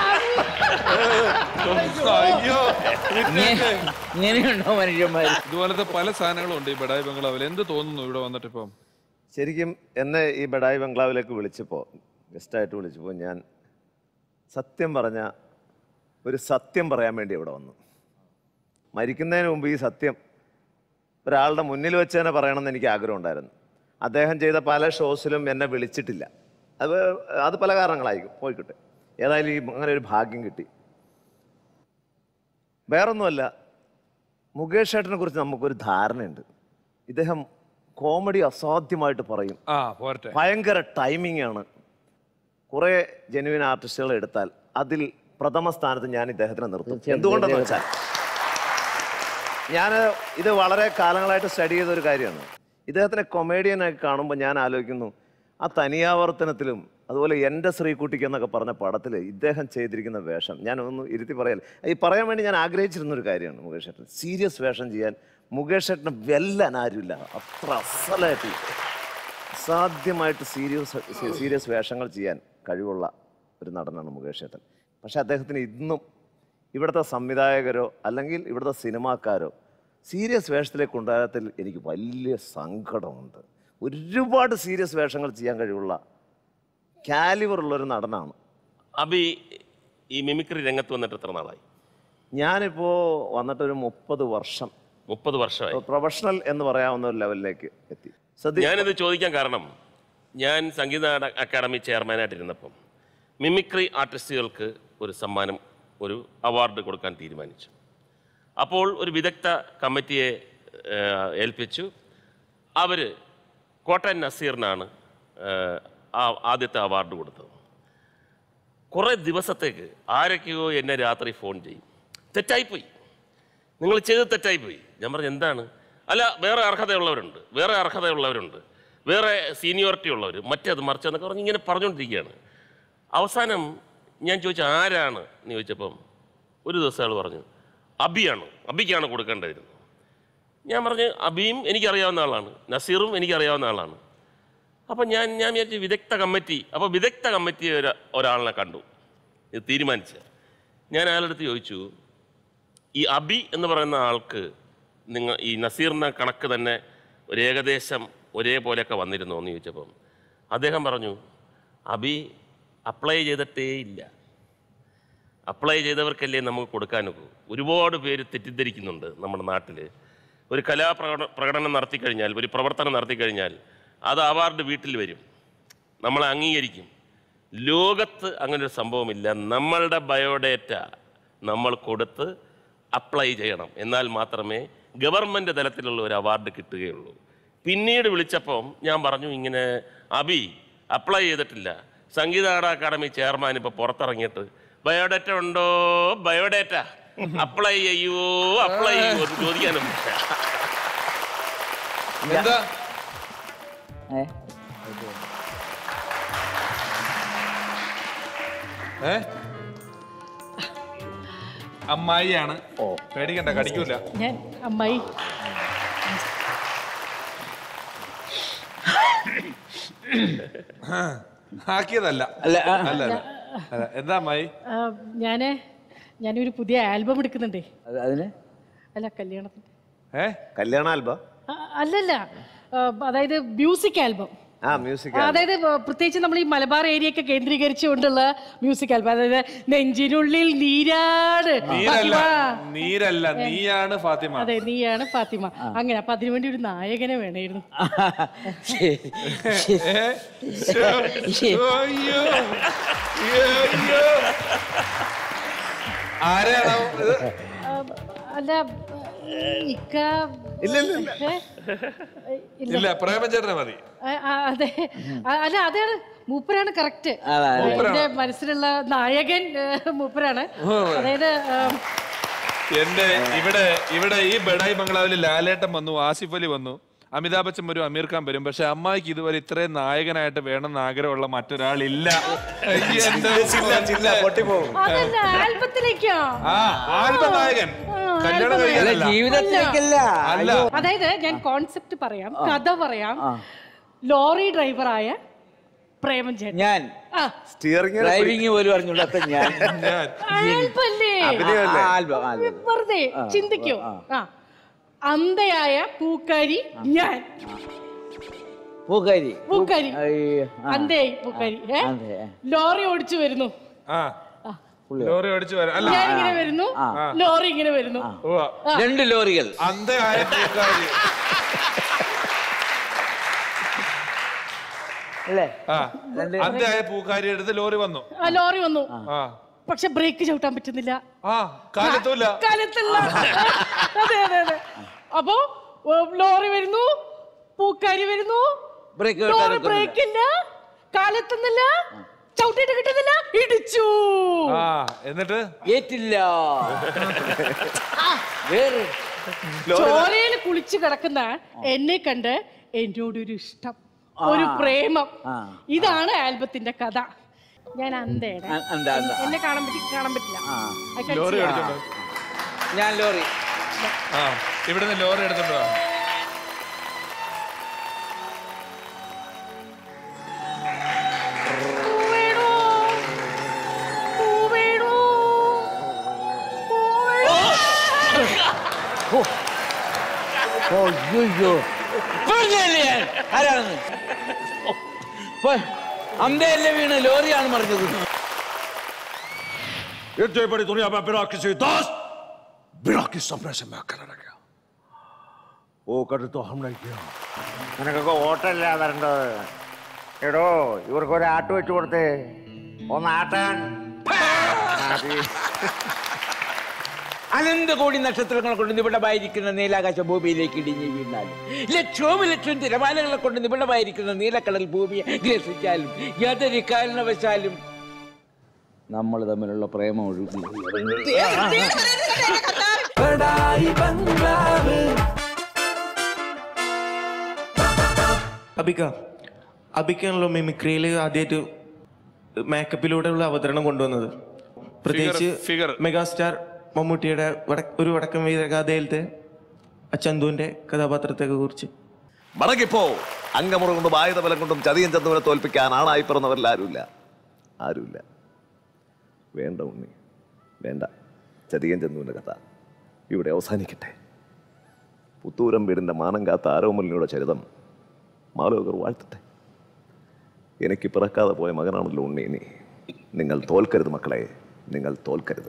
അയ്യോ ഇങ്ങനെ- ഇങ്ങനെയുണ്ടോ മനുഷ്യന്മാർ ഇതുപോലത്തെ പല സാധനങ്ങളും ഉണ്ട് ഈ ബഡായി ബംഗ്ലാവിൽ എന്ത് തോന്നുന്നു ഇവിടെ വന്നിട്ട് ഇപ്പം ശരിക്കും എന്നെ ഈ ബഡായി ബംഗ്ലാവിലേക്ക് വിളിച്ചപ്പോൾ ഗസ്റ്റായിട്ട് വിളിച്ചപ്പോൾ ഞാൻ സത്യം പറഞ്ഞ ഒരു സത്യം പറയാൻ വേണ്ടി ഇവിടെ വന്നു മരിക്കുന്നതിന് മുമ്പ് ഈ സത്യം ഒരാളുടെ മുന്നിൽ വെച്ച് തന്നെ പറയണമെന്ന് എനിക്ക് ആഗ്രഹം ഉണ്ടായിരുന്നു അദ്ദേഹം ചെയ്ത പല ഷോസിലും എന്നെ വിളിച്ചിട്ടില്ല അത് അത് പല കാരണങ്ങളായിരിക്കും പോയിക്കോട്ടെ ഏതായാലും ഈ അങ്ങനെ ഒരു ഭാഗ്യം കിട്ടി വേറൊന്നുമല്ല മുകേഷ് ഏട്ടനെ കുറിച്ച് നമുക്കൊരു ധാരണയുണ്ട് ഇദ്ദേഹം കോമഡി അസാധ്യമായിട്ട് പറയും ആ പോരട്ടെ ഭയങ്കര ടൈമിംഗ് ആണ് കുറേ ജെനുവിൻ ആർട്ടിസ്റ്റുകൾ എടുത്താൽ അതിൽ പ്രഥമ സ്ഥാനത്ത് ഞാൻ ഇദ്ദേഹത്തിനെ നിർത്തും തീർച്ചയായും, എന്തുകൊണ്ടെന്ന് വെച്ചാൽ ഞാൻ ഇത് വളരെ കാലങ്ങളായിട്ട് സ്റ്റഡി ചെയ്ത ഒരു കാര്യമാണ് ഇദ്ദേഹത്തിനെ കൊമേഡിയനായി കാണുമ്പോൾ ഞാൻ ആലോചിക്കുന്നു ആ തനിയാവർത്തനത്തിലും അതുപോലെ എൻ്റെ ശ്രീകുട്ടിക്ക് എന്നൊക്കെ പറഞ്ഞ പടത്തിൽ ഇദ്ദേഹം ചെയ്തിരിക്കുന്ന വേഷം ഞാൻ ഒന്ന് ഇരുത്തി പറയൽ ഈ പറയാൻ വേണ്ടി ഞാൻ ആഗ്രഹിച്ചിരുന്ന ഒരു കാര്യമാണ് മുകേഷ് ഏട്ടൻ സീരിയസ് വേഷം ചെയ്യാൻ മുകേഷ് ഏട്ടനെ വെല്ലാൻ ആരുമില്ല അത്ര അസലായിട്ട് അസാധ്യമായിട്ട് സീരിയസ് സീരിയസ് വേഷങ്ങൾ ചെയ്യാൻ കഴിവുള്ള ഒരു നടനാണ് മുകേഷ് ഏട്ടൻ പക്ഷെ അദ്ദേഹത്തിന് ഇന്നും ഇവിടുത്തെ സംവിധായകരോ അല്ലെങ്കിൽ ഇവിടുത്തെ സിനിമാക്കാരോ സീരിയസ് വേഷത്തിലേക്ക് കൊണ്ടുവരത്തിൽ എനിക്ക് വലിയ സങ്കടമുണ്ട് ഒരുപാട് സീരിയസ് വേഷങ്ങൾ ചെയ്യാൻ കഴിവുള്ള കാലിബറുള്ള ഒരു നടനാണ് അബി ഈ മിമിക്രി രംഗത്ത് വന്നിട്ട് എത്ര നാളായി ഞാനിപ്പോൾ വന്നിട്ടൊരു മുപ്പത് വർഷം മുപ്പത് വർഷമായി പ്രൊഫഷണൽ എന്ന് പറയാവുന്ന ഒരു ലെവലിലേക്ക് എത്തി സദ്യ ഞാനിത് ചോദിക്കാൻ കാരണം ഞാൻ സംഗീത അട- അക്കാദമി ചെയർമാനായിട്ടിരുന്നപ്പം മിമിക്രി ആർട്ടിസ്റ്റുകൾക്ക് ഒരു സമ്മാനം ഒരു അവാർഡ് കൊടുക്കാൻ തീരുമാനിച്ചു അപ്പോൾ ഒരു വിദഗ്ധ കമ്മിറ്റിയെ ഏഹ്, ഏൽപ്പിച്ചു അവർ കോട്ടയം നസീറിനാണ് ഏഹ്, ആ ആദ്യത്തെ അവാർഡ് കൊടുത്തത് കുറേ ദിവസത്തേക്ക് ആരൊക്കെയോ എന്നെ രാത്രി ഫോൺ ചെയ്യും തെറ്റായിപ്പോയി നിങ്ങൾ ചെയ്ത് തെറ്റായിപ്പോയി ഞാൻ പറഞ്ഞു എന്താണ് അല്ല വേറെ അർഹതയുള്ളവരുണ്ട് വേറെ അർഹതയുള്ളവരുണ്ട് വേറെ സീനിയോറിറ്റി ഉള്ളവർ മറ്റേത് മറിച്ചെന്നൊക്കെ പറഞ്ഞ് ഇങ്ങനെ പറഞ്ഞുകൊണ്ടിരിക്കുകയാണ് അവസാനം ഞാൻ ചോദിച്ചു ആരാണ് എന്ന് ചോദിച്ചപ്പം ഒരു ദിവസം അയാൾ പറഞ്ഞു അബിയാണ് അബിക്കാണ് കൊടുക്കേണ്ടതിരുന്നത് ഞാൻ പറഞ്ഞു അബിയും എനിക്കറിയാവുന്ന ആളാണ് നസീറും എനിക്കറിയാവുന്ന ആളാണ് അപ്പം ഞാൻ ഞാൻ വിചാരിച്ചു വിദഗ്ധ കമ്മിറ്റി അപ്പോൾ വിദഗ്ധ കമ്മിറ്റി ഒരു ഒരാളിനെ കണ്ടു ഇത് തീരുമാനിച്ച ഞാൻ അയാളുടെ ചോദിച്ചു ഈ അബി എന്ന് പറയുന്ന ആൾക്ക് നിങ്ങൾ ഈ നസീറിൻ്റെ കണക്ക് തന്നെ ഒരു ഏകദേശം ഒരേപോലെയൊക്കെ വന്നിരുന്നോ എന്ന് ചോദിച്ചപ്പം അദ്ദേഹം പറഞ്ഞു അബി അപ്ലൈ ചെയ്തിട്ടേ ഇല്ല അപ്ലൈ ചെയ്തവർക്കല്ലേ നമുക്ക് കൊടുക്കാനൊക്കൂ ഒരുപാട് പേര് തെറ്റിദ്ധരിക്കുന്നുണ്ട് നമ്മുടെ നാട്ടിൽ ഒരു കലാപ്രകട പ്രകടനം നടത്തി കഴിഞ്ഞാൽ ഒരു പ്രവർത്തനം നടത്തി കഴിഞ്ഞാൽ അത് അവാർഡ് വീട്ടിൽ വരും നമ്മളെ അംഗീകരിക്കും ലോകത്ത് അങ്ങനെ ഒരു സംഭവമില്ല നമ്മളുടെ ബയോഡേറ്റ നമ്മൾ കൊടുത്ത് അപ്ലൈ ചെയ്യണം എന്നാൽ മാത്രമേ ഗവൺമെൻറ് തലത്തിലുള്ള ഒരു അവാർഡ് കിട്ടുകയുള്ളൂ പിന്നീട് വിളിച്ചപ്പം ഞാൻ പറഞ്ഞു ഇങ്ങനെ അബി അപ്ലൈ ചെയ്തിട്ടില്ല സംഗീത അക്കാദമി ചെയർമാൻ ഇപ്പൊ പുറത്തിറങ്ങിയിട്ട് ബയോഡേറ്റ ഉണ്ടോ ബയോഡേറ്റ അപ്ലൈ ചെയ്യോ അപ്ലൈ ചെയ്യോ എന്ന് ചോദിക്കാനും എന്താ ഏ? ഏ അമ്മായിയാണ് പേടിക്കണ്ട കടിക്കൂല ഞാൻ അമ്മായി ആക്കിയതല്ല അല്ല, ആ. അല്ല അല്ല. അല്ല. എന്താ അമ്മായി ആ, ഞാന് ഞാനൊരു പുതിയ ആൽബം എടുക്കുന്നുണ്ടേ അത് അതിന് അല്ല കല്യാണത്തിന് ഏ കല്യാണ ആൽബ ആ, അല്ലല്ല ആ, അതായത് മ്യൂസിക് ആൽബം ആ മ്യൂസിക് അതായത് ആ, പ്രത്യേകിച്ച് നമ്മൾ ഈ മലബാർ ഏരിയ ഒക്കെ കേന്ദ്രീകരിച്ചുകൊണ്ടുള്ള മ്യൂസിക് ആൽബം അതായത് നെഞ്ചിനുള്ളിൽ നീരാട് നീരല്ല ഫാത്തിമ. നീരല്ല നീയാണ് ഫാത്തിമ അതെ നീയാണ് ഫാത്തിമ അങ്ങനെ അപ്പൊ അതിനുവേണ്ടി ഒരു നായകനെ വേണമായിരുന്നു ശരി, ശരി. ഏ? ശ്ശോ, അയ്യോ. അയ്യോ. ആരാണോ ഇത്? ആ, അല്ല ഇക്ക ഇല്ല, ഇല്ല, ഇല്ല. ഏ? ഇല്ല ഇല്ല പ്രേമചേട്ടനെ മതി ആ, ആ, അതെ ആ, അല്ല അതാണ് മൂപ്പരാണ് കറക്റ്റ് അതാ, അതെ. എന്റെ മനസ്സിലുള്ള നായകൻ ഏ, മൂപ്പരാണ് അതായത് ആ, എന്റെ ഇവിടെ ഇവിടെ ഈ ബഡായി ബംഗ്ലാവിൽ ലാലേട്ടൻ വന്നു ആസിഫ് അലി വന്നു അമിതാഭ് ബച്ചൻ വരും അമീർ ഖാൻ വരും പക്ഷെ അമ്മായിക്ക് ഇതുവരെ ഇത്രയും നായകനായിട്ട് വേണമെന്ന് ആഗ്രഹമുള്ള മറ്റൊരാളില്ല അയ്യ, എന്റെ പൊട്ടിപ്പോകും അതല്ല ആൽബത്തിലേക്കോ ആ ആൽബം നായകൻ കല്യാണം അല്ല കഴിക്കാനല്ല ജീവിതത്തിലേക്കല്ല അല്ല അതായത് ഞാൻ കോൺസെപ്റ്റ് പറയാം കഥ പറയാം ലോറി ഡ്രൈവറായ പ്രേമൻ ചേട്ടൻ ഞാൻ ആ സ്റ്റിയറിംഗ് ഡ്രൈവിംഗ് പോലും അറിഞ്ഞൂടാത്ത ഞാൻ ഞാൻ ആൽബല്ലേ ആ, ആൽബം ആൽബം വെറുതെ ചിന്തിക്കൂ ആ അന്തയായ പൂക്കാരി ഞാൻ പൂക്കാരി പൂക്കാരി അയ്യോ, ആ, അന്തയായി പൂക്കാരി ഏ അതെ ലോറി ഓടിച്ചു വരുന്നു ആ ലോറി ഓടിച്ചു വരാം അല്ല ഞാൻ ഇങ്ങനെ വരുന്നു ലോറി ഇങ്ങനെ വരുന്നു ഉവ്വ. രണ്ട് ലോറികൾ അന്ധയായ പൂക്കാരി അല്ലേ ആ അന്ധയായ പൂക്കാരി എടുത്ത് ലോറി വന്നു ആ ലോറി വന്നു ആ പക്ഷെ ബ്രേക്ക് ചവിട്ടാൻ പറ്റുന്നില്ല ആ കാലത്തൂല്ല കാലത്തല്ല അതെ അതെ അതെ അപ്പോ ഏ, ലോറി വരുന്നു പൂക്കാരി വരുന്നു ബ്രേക്ക് ലോറി ബ്രേക്ക് ഇല്ല കാലെത്തുന്നില്ല ചവിട്ടിട്ട് കിട്ടുന്നില്ല ഇടിച്ചു ആ എന്നിട്ട് ഏറ്റില്ല വേറെ ചോരയിൽ കുളിച്ചു കിടക്കുന്ന എന്നെ കണ്ട് എന്നോടൊരു ഇഷ്ടം ഒരു പ്രേമം ആ. ഇതാണ് ആൽബത്തിന്റെ കഥ ഞാൻ അന്തയുടെ അ- എന്താ, എന്താ? എന്നെ കാണാൻ പറ്റി കാണാൻ പറ്റില്ല ആ. I can lorry see. എടുത്തോണ്ട് ഞാൻ ലോറി ആ ഇവിടുന്ന് ലോറി എടുത്തോണ്ട് വാ പൂവേണോ? പൂവേണോ? പൂവേണോ? അയ്യോ പറഞ്ഞല്ലേ ഞാൻ ആരാണെന്ന് അന്തയല്ലേ വീണ് ലോറിയാണ് മറിഞ്ഞത് इतनी बड़ी दुनिया में बिना किसी दोस्त बिना किसी सपने से मैं अकेला रह गया वो कभी तो हम नहीं किया നിനക്കൊക്കെ ഓട്ടല്ല വരേണ്ടത് എടോ ഇവർക്ക് ഒരു ആട്ട് വെച്ച് കൊടുത്തേ ഒന്ന് ആട്ടാൻ മതി. അനന്തകോടി നക്ഷത്രങ്ങളെ കൊണ്ട് നിബിഡമായിരിക്കുന്ന നീലാകാശ ഭൂമിയിലേക്ക് ഇടിഞ്ഞു വീണാലും ലക്ഷോം ലക്ഷം തിരമാലകളെ കൊണ്ട് നിബിഡമായിരിക്കുന്ന നീലക്കടൽ ഭൂമിയെ ഗ്രസിച്ചാലും യാതൊരു കാരണവശാലും നമ്മൾ തമ്മിലുള്ള പ്രേമം ഒഴുകി അബിക്ക അബിക്കാണല്ലോ മിമിക്രിയിൽ ആദ്യമായിട്ട് മേക്കപ്പിലൂടെയുള്ള അവതരണം കൊണ്ടുവന്നത് പ്രത്യേകിച്ച് figure. മെഗാസ്റ്റാർ മമ്മൂട്ടിയുടെ വട- ഒരു വടക്കം വീരഗാഥയിലത്തെ ആ ചന്തുവിന്റെ കഥാപാത്രത്തെ കുറിച്ച് മടങ്ങിപ്പോ അംഗമുറ കൊണ്ടും ആയുധബലം കൊണ്ടും ചതിയൻ ചന്തുവിനെ തോൽപ്പിക്കാൻ ആണായി പിറന്നവരിൽ ആരുമില്ല ആരുമില്ല വേണ്ട ഉണ്ണി വേണ്ട ചതിയൻ ചന്തുവിൻ്റെ കഥ ഇവിടെ അവസാനിക്കട്ടെ പുത്തൂരം വീടിൻ്റെ മാനം കാത്ത ആരോമലിനോட ചരിതം മാലോകർ വാഴ്ത്തട്ടെ എനിക്ക് പിറക്കാതെ പോയ മകനാണല്ലോ ഉണ്ണി ഇനി നിങ്ങൾ തോൽക്കരുത് മക്കളെ നിങ്ങൾ തോൽക്കരുത്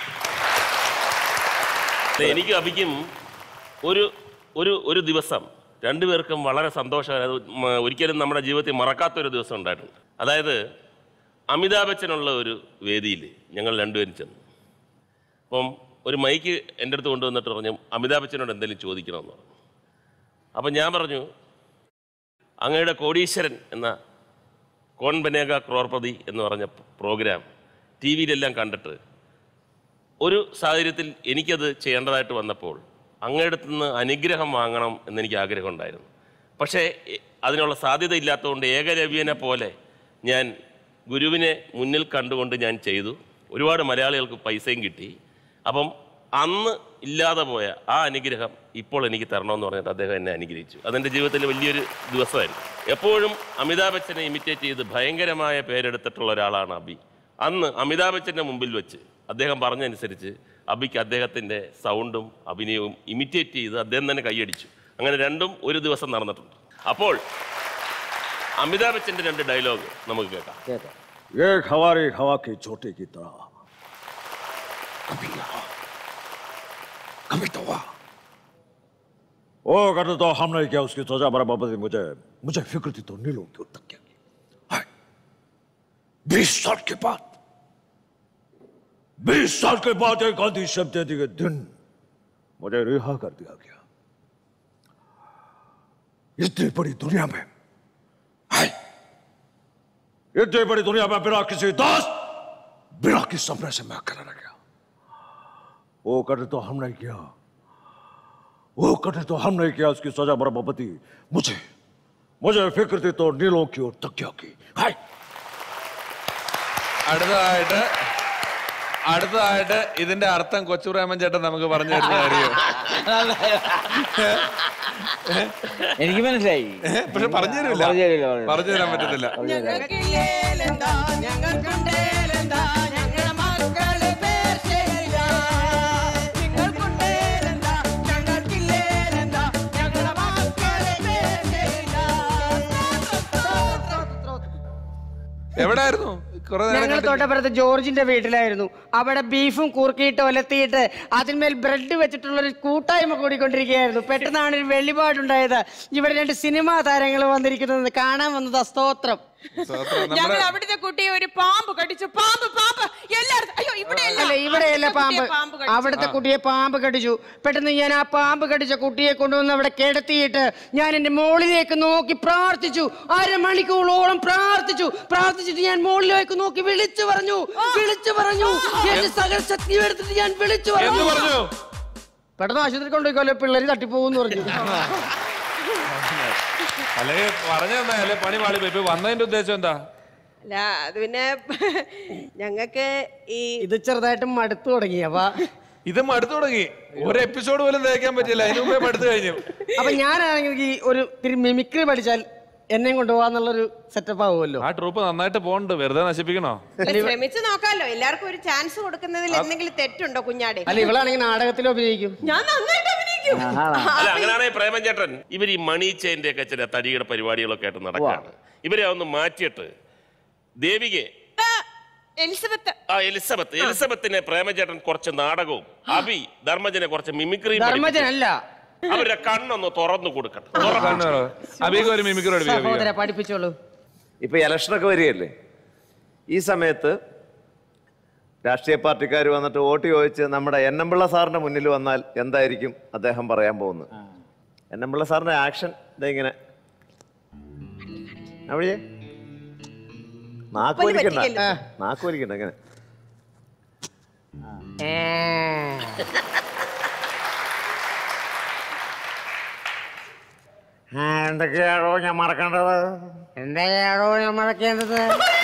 എനിക്കും അഭിക്കും ഒരു ഒരു ഒരു ദിവസം രണ്ടുപേർക്കും വളരെ സന്തോഷം അത് മ- ഒരിക്കലും നമ്മുടെ ജീവിതത്തിൽ മറക്കാത്തൊരു ദിവസം ഉണ്ടായിട്ടുണ്ട് അതായത് അമിതാഭ് ബച്ചനുള്ള ഒരു വേദിയിൽ ഞങ്ങൾ രണ്ടുപേരും ചെന്നു അപ്പം ഒരു മൈക്ക് എൻ്റെ അടുത്ത് കൊണ്ടുവന്നിട്ട് പറഞ്ഞു അമിതാഭ് ബച്ചനോട് എന്തെങ്കിലും ചോദിക്കണമെന്ന് പറഞ്ഞു അപ്പം ഞാൻ പറഞ്ഞു അങ്ങയുടെ കോടീശ്വരൻ എന്ന കോൺ ബനേഗ ക്രോർപതി എന്ന് പറഞ്ഞ പ്രോഗ്രാം ടി വിയിലെല്ലാം കണ്ടിട്ട് ഒരു സാഹചര്യത്തിൽ എനിക്കത് ചെയ്യേണ്ടതായിട്ട് വന്നപ്പോൾ അങ്ങയുടെ നിന്ന് അനുഗ്രഹം വാങ്ങണം എന്നെനിക്ക് ആഗ്രഹം ഉണ്ടായിരുന്നു പക്ഷേ എ- അതിനുള്ള സാധ്യത ഇല്ലാത്തതുകൊണ്ട് ഏകലവ്യനെ പോലെ ഞാൻ ഗുരുവിനെ മുന്നിൽ കണ്ടുകൊണ്ട് ഞാൻ ചെയ്തു ഒരുപാട് മലയാളികൾക്ക് പൈസയും കിട്ടി അപ്പം അന്ന് ഇല്ലാതെ പോയ ആ അനുഗ്രഹം ഇപ്പോൾ എനിക്ക് തരണമെന്ന് പറഞ്ഞിട്ട് അദ്ദേഹം എന്നെ അനുഗ്രഹിച്ചു അതെൻ്റെ ജീവിതത്തിൽ വലിയൊരു ദിവസമായിരുന്നു എപ്പോഴും അമിതാഭ് ബച്ചനെ ഇമിറ്റേറ്റ് ചെയ്ത് ഭയങ്കരമായ പേരെടുത്തിട്ടുള്ള ഒരാളാണ് അബി അന്ന് അമിതാഭ് ബച്ചൻ്റെ മുമ്പിൽ വെച്ച് അദ്ദേഹം പറഞ്ഞതനുസരിച്ച് അബിക്ക് അദ്ദേഹത്തിൻ്റെ സൗണ്ടും അഭിനയവും ഇമിറ്റേറ്റ് ചെയ്ത് അദ്ദേഹം തന്നെ കൈയടിച്ചു അങ്ങനെ രണ്ടും ഒരു ദിവസം നടന്നിട്ടുണ്ട് അപ്പോൾ അമിതാഭ് ബച്ചൻ്റെ രണ്ട് ഡയലോഗ് നമുക്ക് കേൾക്കാം एक हवारी हवा की चोटी की तरह कभी यहाँ कभी तो वहाँ ओ करते तो हमने किया उसकी सजा बराबर थी मुझे मुझे फिक्र थी तो नीलों की तक क्या बीस साल के बाद बीस साल के बाद एक गांधी शब्द दे के दिन मुझे रिहा कर दिया गया इतनी बड़ी दुनिया में इतनी बड़ी दुनिया में बिना किसी दोस्त बिना किसी सपने से मैं अकेला रह गया वो कटे तो हम नहीं किया वो कटे तो हम नहीं किया उसकी सजा बराबर थी मुझे मुझे फिक्र थी तो नीलों की और तकिया की हाय അടുത്തതായിട്ട് അടുത്തതായിട്ട് ഇതിന്റെ അർത്ഥം കൊച്ചുപ്രേമൻ ചേട്ടൻ നമുക്ക് പറഞ്ഞു തരുന്ന കാര്യം എനിക്ക് മനസ്സിലായി പക്ഷെ പറഞ്ഞു തരില്ല പറഞ്ഞു തരില്ല, പറഞ്ഞു തരില്ല. പറഞ്ഞു തരാൻ പറ്റത്തില്ല ഞങ്ങൾക്കില്ലേലെന്താ ഞങ്ങൾക്കുണ്ടേലെന്താ ഞങ്ങളുടെ മക്കള് പേർ ശരിയില്ല നിങ്ങൾക്കുണ്ടേലെന്താ ഞങ്ങൾക്കില്ലേലെന്താ ഞങ്ങളുടെ മക്കള് പേർ ശരിയില്ല എവിടായിരുന്നു കുറെ നേരം ഞങ്ങൾ കണ്ടില്ല. തൊട്ടപ്പുറത്ത് ജോർജിന്റെ വീട്ടിലായിരുന്നു അവിടെ ബീഫും കുറുക്കിയിട്ട് ഒലത്തിയിട്ട് അതിന്മേൽ ബ്രെഡ് വെച്ചിട്ടുള്ള ഒരു കൂട്ടായ്മ കൂടിക്കൊണ്ടിരിക്കുകയായിരുന്നു പെട്ടെന്നാണ് ഒരു വെളിപാടുണ്ടായത് ഇവിടെ രണ്ട് സിനിമാ താരങ്ങൾ വന്നിരിക്കുന്നത് കാണാൻ വന്നത് സ്തോത്രം ഞങ്ങൾ അവിടുത്തെ കുട്ടിയെ ഒരു പാമ്പ് കടിച്ചു പാമ്പ് പാമ്പ് എല്ലായിടത്തും അയ്യോ ഇവിടെ അല്ല ഇവിടെയല്ല പാമ്പ് കടിച്ചു. അവിടുത്തെ കുട്ടിയെ പാമ്പ് കടിച്ചു പെട്ടെന്ന് ഞാൻ ആ പാമ്പ് കടിച്ച കുട്ടിയെ കൊണ്ടുവന്ന് അവിടെ കിടത്തിയിട്ട് ഞാൻ എന്റെ മോളിലേക്ക് നോക്കി പ്രാർത്ഥിച്ചു അരമണിക്കൂറോളം പ്രാർത്ഥിച്ചു പ്രാർത്ഥിച്ചിട്ട് ഞാൻ മോളിലേക്ക് നോക്കി വിളിച്ചു പറഞ്ഞു വിളിച്ചു പറഞ്ഞു എന്റെ സകല ശക്തി എടുത്തിട്ട് ഞാൻ വിളിച്ചു എന്ത് പറഞ്ഞു പെട്ടെന്ന് ആശുപത്രി കൊണ്ടുപോയിക്കോല്ലോ പിള്ളേര് തട്ടിപ്പോകുന്നു പറഞ്ഞു അല്ലെങ്കിൽ പറഞ്ഞു തന്നെ അല്ലെ പണി മാളി പോയി ഇപ്പൊ വന്നതിന്റെ ഉദ്ദേശം എന്താ അല്ല അത് പിന്നെ ഞങ്ങൾക്ക് ഈ ഇത് ചെറുതായിട്ട് മടുത്തു തുടങ്ങിയവാ ഇത് മടുത്തു തുടങ്ങി ഒരു എപ്പിസോഡ് പോലും തേക്കാൻ പറ്റില്ല അതിന് മുമ്പേ മടുത്തു കഴിഞ്ഞു അപ്പൊ ഞാനാണെങ്കിൽ ഈ ഒരു ഇത്തിരി മിമിക്രി പഠിച്ചാൽ എന്നെയും കൊണ്ടുപോകാന്നുള്ളൊരു സെറ്റപ്പ് ആവുമല്ലോ ആ ട്രൂപ്പ് നന്നായിട്ട് പോണ്ട് വെറുതെ നശിപ്പിക്കണോ ശ്രമിച്ചു നോക്കാലോ എല്ലാവർക്കും ഒരു ചാൻസ് കൊടുക്കുന്നതിൽ എന്തെങ്കിലും തെറ്റുണ്ടോ കുഞ്ഞാടെ അല്ല ഇവളാണെങ്കിൽ നാടകത്തിൽ അഭിനയിക്കും ഞാൻ നന്നായിട്ട് അഭിനയിക്കും അല്ല അങ്ങനെയാണെങ്കിൽ പ്രേമൻ ചേട്ടൻ ഇവർ ഈ മണി ചെയിൻ്റെ ഒക്കെ ചില തടിയുടെ പരിപാടികളൊക്കെ ആയിട്ട് നടക്കുകയാണ് ഇവരെ ഒന്ന് മാറ്റിയിട്ട് ദേവികെ എലിസബത്ത് ആ എലിസബത്ത് എലിസബത്തിനെ പ്രേമചേട്ടൻ കുറച്ച് നാടകവും അബി ധർമ്മജനെ കുറച്ച് മിമിക്രിയും ധർമ്മജനല്ല അവരുടെ കണ്ണൊന്ന് തുറന്നു കൊടുക്കട്ടെ അബീക്ക് ഒരു മിമിക്രി പഠിപ്പിക്കാം സഹോദര പഠിപ്പിച്ചോളൂ ഇപ്പൊ ഇലക്ഷനൊക്കെ വരികയല്ലേ ഈ സമയത്ത് രാഷ്ട്രീയ പാർട്ടിക്കാർ വന്നിട്ട് വോട്ട് ചോദിച്ച് നമ്മുടെ എൻ എം പിള്ള സാറിന്റെ മുന്നിൽ വന്നാൽ എന്തായിരിക്കും അദ്ദേഹം പറയാൻ പോകുന്നത് എൻ എം പിള്ള സാറിന്റെ ആക്ഷൻ ഇതെങ്ങനെ അവിടെ നാക്ക് വലിയ വലിക്കണ്ട പറ്റിക്കല്ലേ? നാക്ക് വലിക്കണ്ട എങ്ങനെ എന്തൊക്കെയാണോ ഞാൻ മറക്കേണ്ടത് എന്തൊക്കെയാണോ ഞാൻ മറക്കേണ്ടത്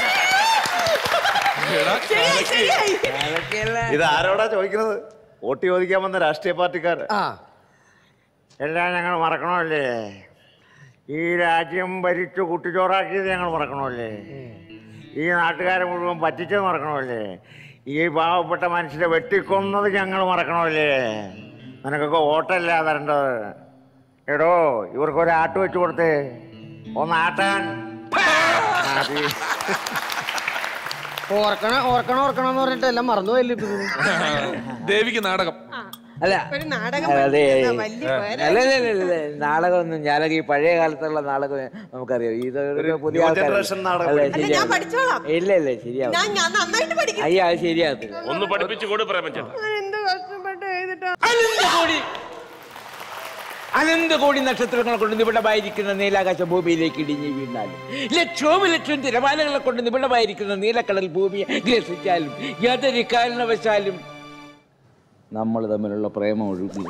ഇത് ആരോടാ ചോദിക്കുന്നത് വോട്ട് ചോദിക്കാൻ വന്ന രാഷ്ട്രീയ പാർട്ടിക്കാർ ആ എല്ലാം ഞങ്ങൾ മറക്കണമല്ലേ ഈ രാജ്യം ഭരിച്ചു കുട്ടിച്ചോറാക്കിയത് ഞങ്ങൾ മറക്കണമല്ലേ ഈ നാട്ടുകാരെ മുഴുവൻ പറ്റിച്ചത് മറക്കണമല്ലേ ഈ പാവപ്പെട്ട മനുഷ്യരെ വെട്ടിക്കൊന്നത് ഞങ്ങൾ മറക്കണമല്ലേ നിനക്കൊക്കെ വോട്ടല്ല തരേണ്ടത് എടോ ഇവർക്കൊരു ആട്ട് വെച്ച് കൊടുത്തേ ഒന്ന് ആട്ടാൻ മതി. ഓർക്കണം ഓർക്കണം ഓർക്കണം എന്ന് പറഞ്ഞിട്ട് എല്ലാം മറന്നുപോയല്ലോ ഇപ്പൊ ഇത്. ദേവിക്ക് നാടകം അല്ല ഒരു നാടകം അതെ പഠിക്കുന്ന വലിയ പേരാ. അല്ല അല്ല അല്ല, അല്ല നാടകമൊന്നും ഞാനൊക്കെ ഈ പഴയ കാലത്തുള്ള നാടകം നമുക്കറിയാം ഇത് ഒരു പുതിയ ന്യൂ ആൾക്കാര്- ജനറേഷൻ നാടകം അല്ല, അല്ല ഞാൻ ശരിയാവും. പഠിച്ചോളാം ഇല്ല ഇല്ല ശരിയാവും ഞാൻ ഞാൻ നന്നായിട്ട് പഠിക്കും അയ്യ അത് ശരിയാകത്തില്ല ഒന്ന് പഠിപ്പിച്ചു കൊടു പ്രേമൻ ചേട്ടൻ ഞാൻ എന്ത് കഷ്ടപ്പെട്ട് എഴുതിട്ടാ അനന്ത കോടി നക്ഷത്രങ്ങളെ കൊണ്ട് നിബിഡമായിരിക്കുന്ന നീലാകാശ ഭൂമിയിലേക്ക് ഇടിഞ്ഞു വീണാലും ലക്ഷോപലക്ഷം തിരമാലകളെ കൊണ്ട് നിബിഡമായിരിക്കുന്ന നീലക്കടൽ ഭൂമിയെ ഗ്രസിച്ചാലും യാതൊരു കാരണവശാലും നമ്മൾ തമ്മിലുള്ള പ്രേമം ഒഴുകി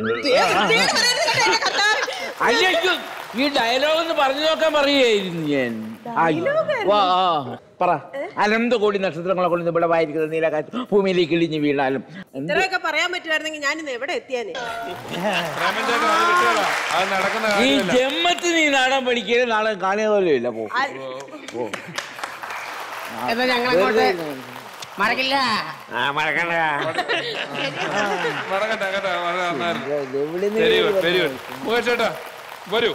അയ്യോ ഈ ഡയലോഗ് ഒന്ന് പറഞ്ഞു നോക്കാൻ പറയുകയായിരുന്നു ഞാൻ അയ്യോ. വാ, ആ, പറ അനന്ത കോടി നക്ഷത്രങ്ങളെ കൊണ്ട് നിബിഡമായിരിക്കുന്ന നീലാകാശ ഭൂമിയിലേക്ക് ഇടിഞ്ഞു വീണാലും എന്ത് ഇത്രയൊക്കെ പറയാൻ പറ്റുമായിരുന്നെങ്കിൽ ഞാൻ ഇന്ന് എവിടെ എത്തിയാനേ അത് നടക്കുന്ന ഈ കാര്യമല്ല ജന്മത്തിൽ നീ നാടൻ പഠിക്കല് നാളെ കാണുക പോലും ഇല്ല പോ പോ. എന്നാ ഞങ്ങൾ അങ്ങോട്ട് മറക്കില്ല മടങ്ങട്ടെ കേട്ടോ വളരെ നന്നായിരുന്നു എവിടെ നിന്ന് very good very good Mukesh ചേട്ടാ വരൂ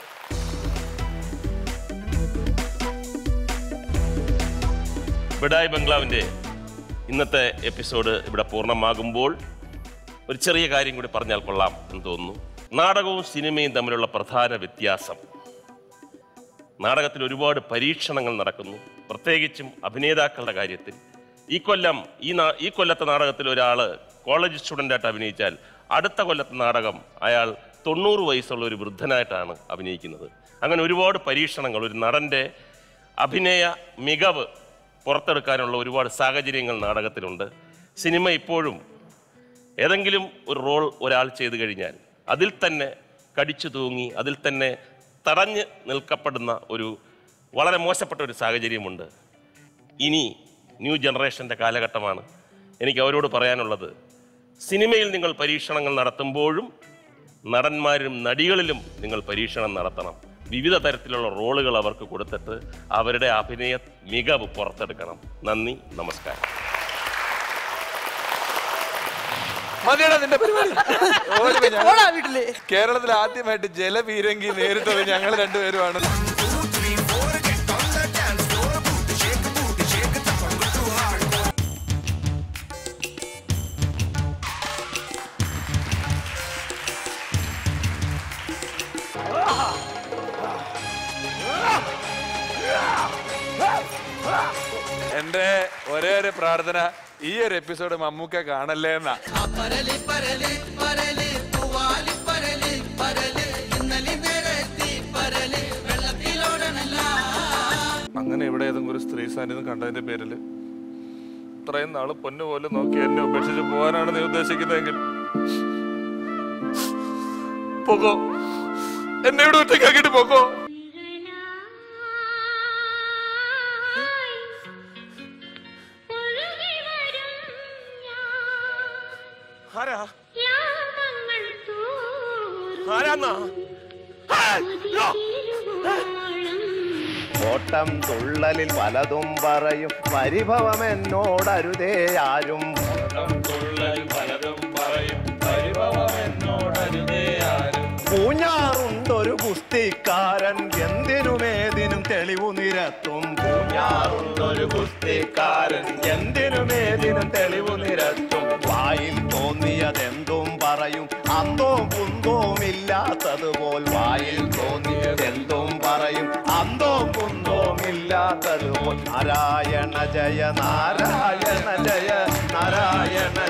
ബിഡായി ബംഗ്ലാവിൻ്റെ ഇന്നത്തെ എപ്പിസോഡ് ഇവിടെ പൂർണ്ണമാകുമ്പോൾ ഒരു ചെറിയ കാര്യം കൂടി പറഞ്ഞാൽ കൊള്ളാം എന്ന് തോന്നുന്നു നാടകവും സിനിമയും തമ്മിലുള്ള പ്രധാന വ്യത്യാസം നാടകത്തിൽ ഒരുപാട് പരീക്ഷണങ്ങൾ നടക്കുന്നു പ്രത്യേകിച്ചും അഭിനേതാക്കളുടെ കാര്യത്തിൽ ഈ കൊല്ലം ഈ നാ- ഈ കൊല്ലത്തെ നാടകത്തിൽ ഒരാൾ കോളേജ് സ്റ്റുഡൻ്റായിട്ട് അഭിനയിച്ചാൽ അടുത്ത കൊല്ലത്തെ നാടകം അയാൾ തൊണ്ണൂറ് വയസ്സുള്ള ഒരു വൃദ്ധനായിട്ടാണ് അഭിനയിക്കുന്നത് അങ്ങനെ ഒരുപാട് പരീക്ഷണങ്ങൾ ഒരു നടൻ്റെ അഭിനയ മികവ് പുറത്തെടുക്കാനുള്ള ഒരുപാട് സാഹചര്യങ്ങൾ നാടകത്തിലുണ്ട് സിനിമ ഇപ്പോഴും ഏതെങ്കിലും ഒരു റോൾ ഒരാൾ ചെയ്തു കഴിഞ്ഞാൽ അതിൽ തന്നെ കടിച്ചു തൂങ്ങി അതിൽ തന്നെ തടഞ്ഞ് നിൽക്കപ്പെടുന്ന ഒരു വളരെ മോശപ്പെട്ട ഒരു സാഹചര്യമുണ്ട് ഇനി ന്യൂ ജനറേഷൻ്റെ കാലഘട്ടമാണ് എനിക്ക് അവരോട് പറയാനുള്ളത് സിനിമയിൽ നിങ്ങൾ പരീക്ഷണങ്ങൾ നടത്തുമ്പോഴും നടന്മാരും നടികളിലും നിങ്ങൾ പരീക്ഷണം നടത്തണം വിവിധ തരത്തിലുള്ള റോളുകൾ അവർക്ക് കൊടുത്തിട്ട് അവരുടെ അഭിനയ മികവ് പുറത്തെടുക്കണം നന്ദി നമസ്കാരം മതിയടാ നിന്റെ പരിപാടി ഒരു മിനിറ്റ്. കേരളത്തിൽ ആദ്യമായിട്ട് ജലപീരങ്കി നേരിട്ടത് ഞങ്ങൾ രണ്ടുപേരുമാണ് എന്റെ ഒരേ ഒരു പ്രാർത്ഥന ഈ ഒരു എപ്പിസോഡ് മമ്മൂക്ക കാണല്ലേ എന്നാ അങ്ങനെ ഇവിടെ ഏതെങ്കിലും ഒരു സ്ത്രീ സാന്നിധ്യം കണ്ടതിന്റെ പേരില് ഇത്രയും നാള് പൊന്നു പോലെ നോക്കി എന്നെ ഉപേക്ഷിച്ച് പോകാനാണ് നീ ഉദ്ദേശിക്കുന്നതെങ്കിൽ പോകോ എന്നെ ഇവിടെ ഒറ്റയ്ക്കാക്കിട്ട് പോകോ ആരാ ആരാന്നാ ഓട്ടം തുള്ളലിൽ പലതും പറയും പരിഭവം എന്നോടരുതേ ആരും പൂഞ്ഞാറുണ്ടൊരു ഗുസ്തിക്കാരൻ എന്തിനുമേതിനും തെളിവു നിരത്തും പൂഞ്ഞാറുണ്ടൊരു ഗുസ്തിക്കാരൻ എന്തിനുമേതിനും തെളിവു നിരത്തും വായിൽ തോന്നിയതെന്തും പറയും അന്തോ കുന്തോം ഇല്ലാത്തതുപോൽ വായിൽ തോന്നിയതെന്തും പറയും അന്തോ കുന്തോം ഇല്ലാത്തതുപോൽ നാരായണ ജയ നാരായണ ജയ നാരായണ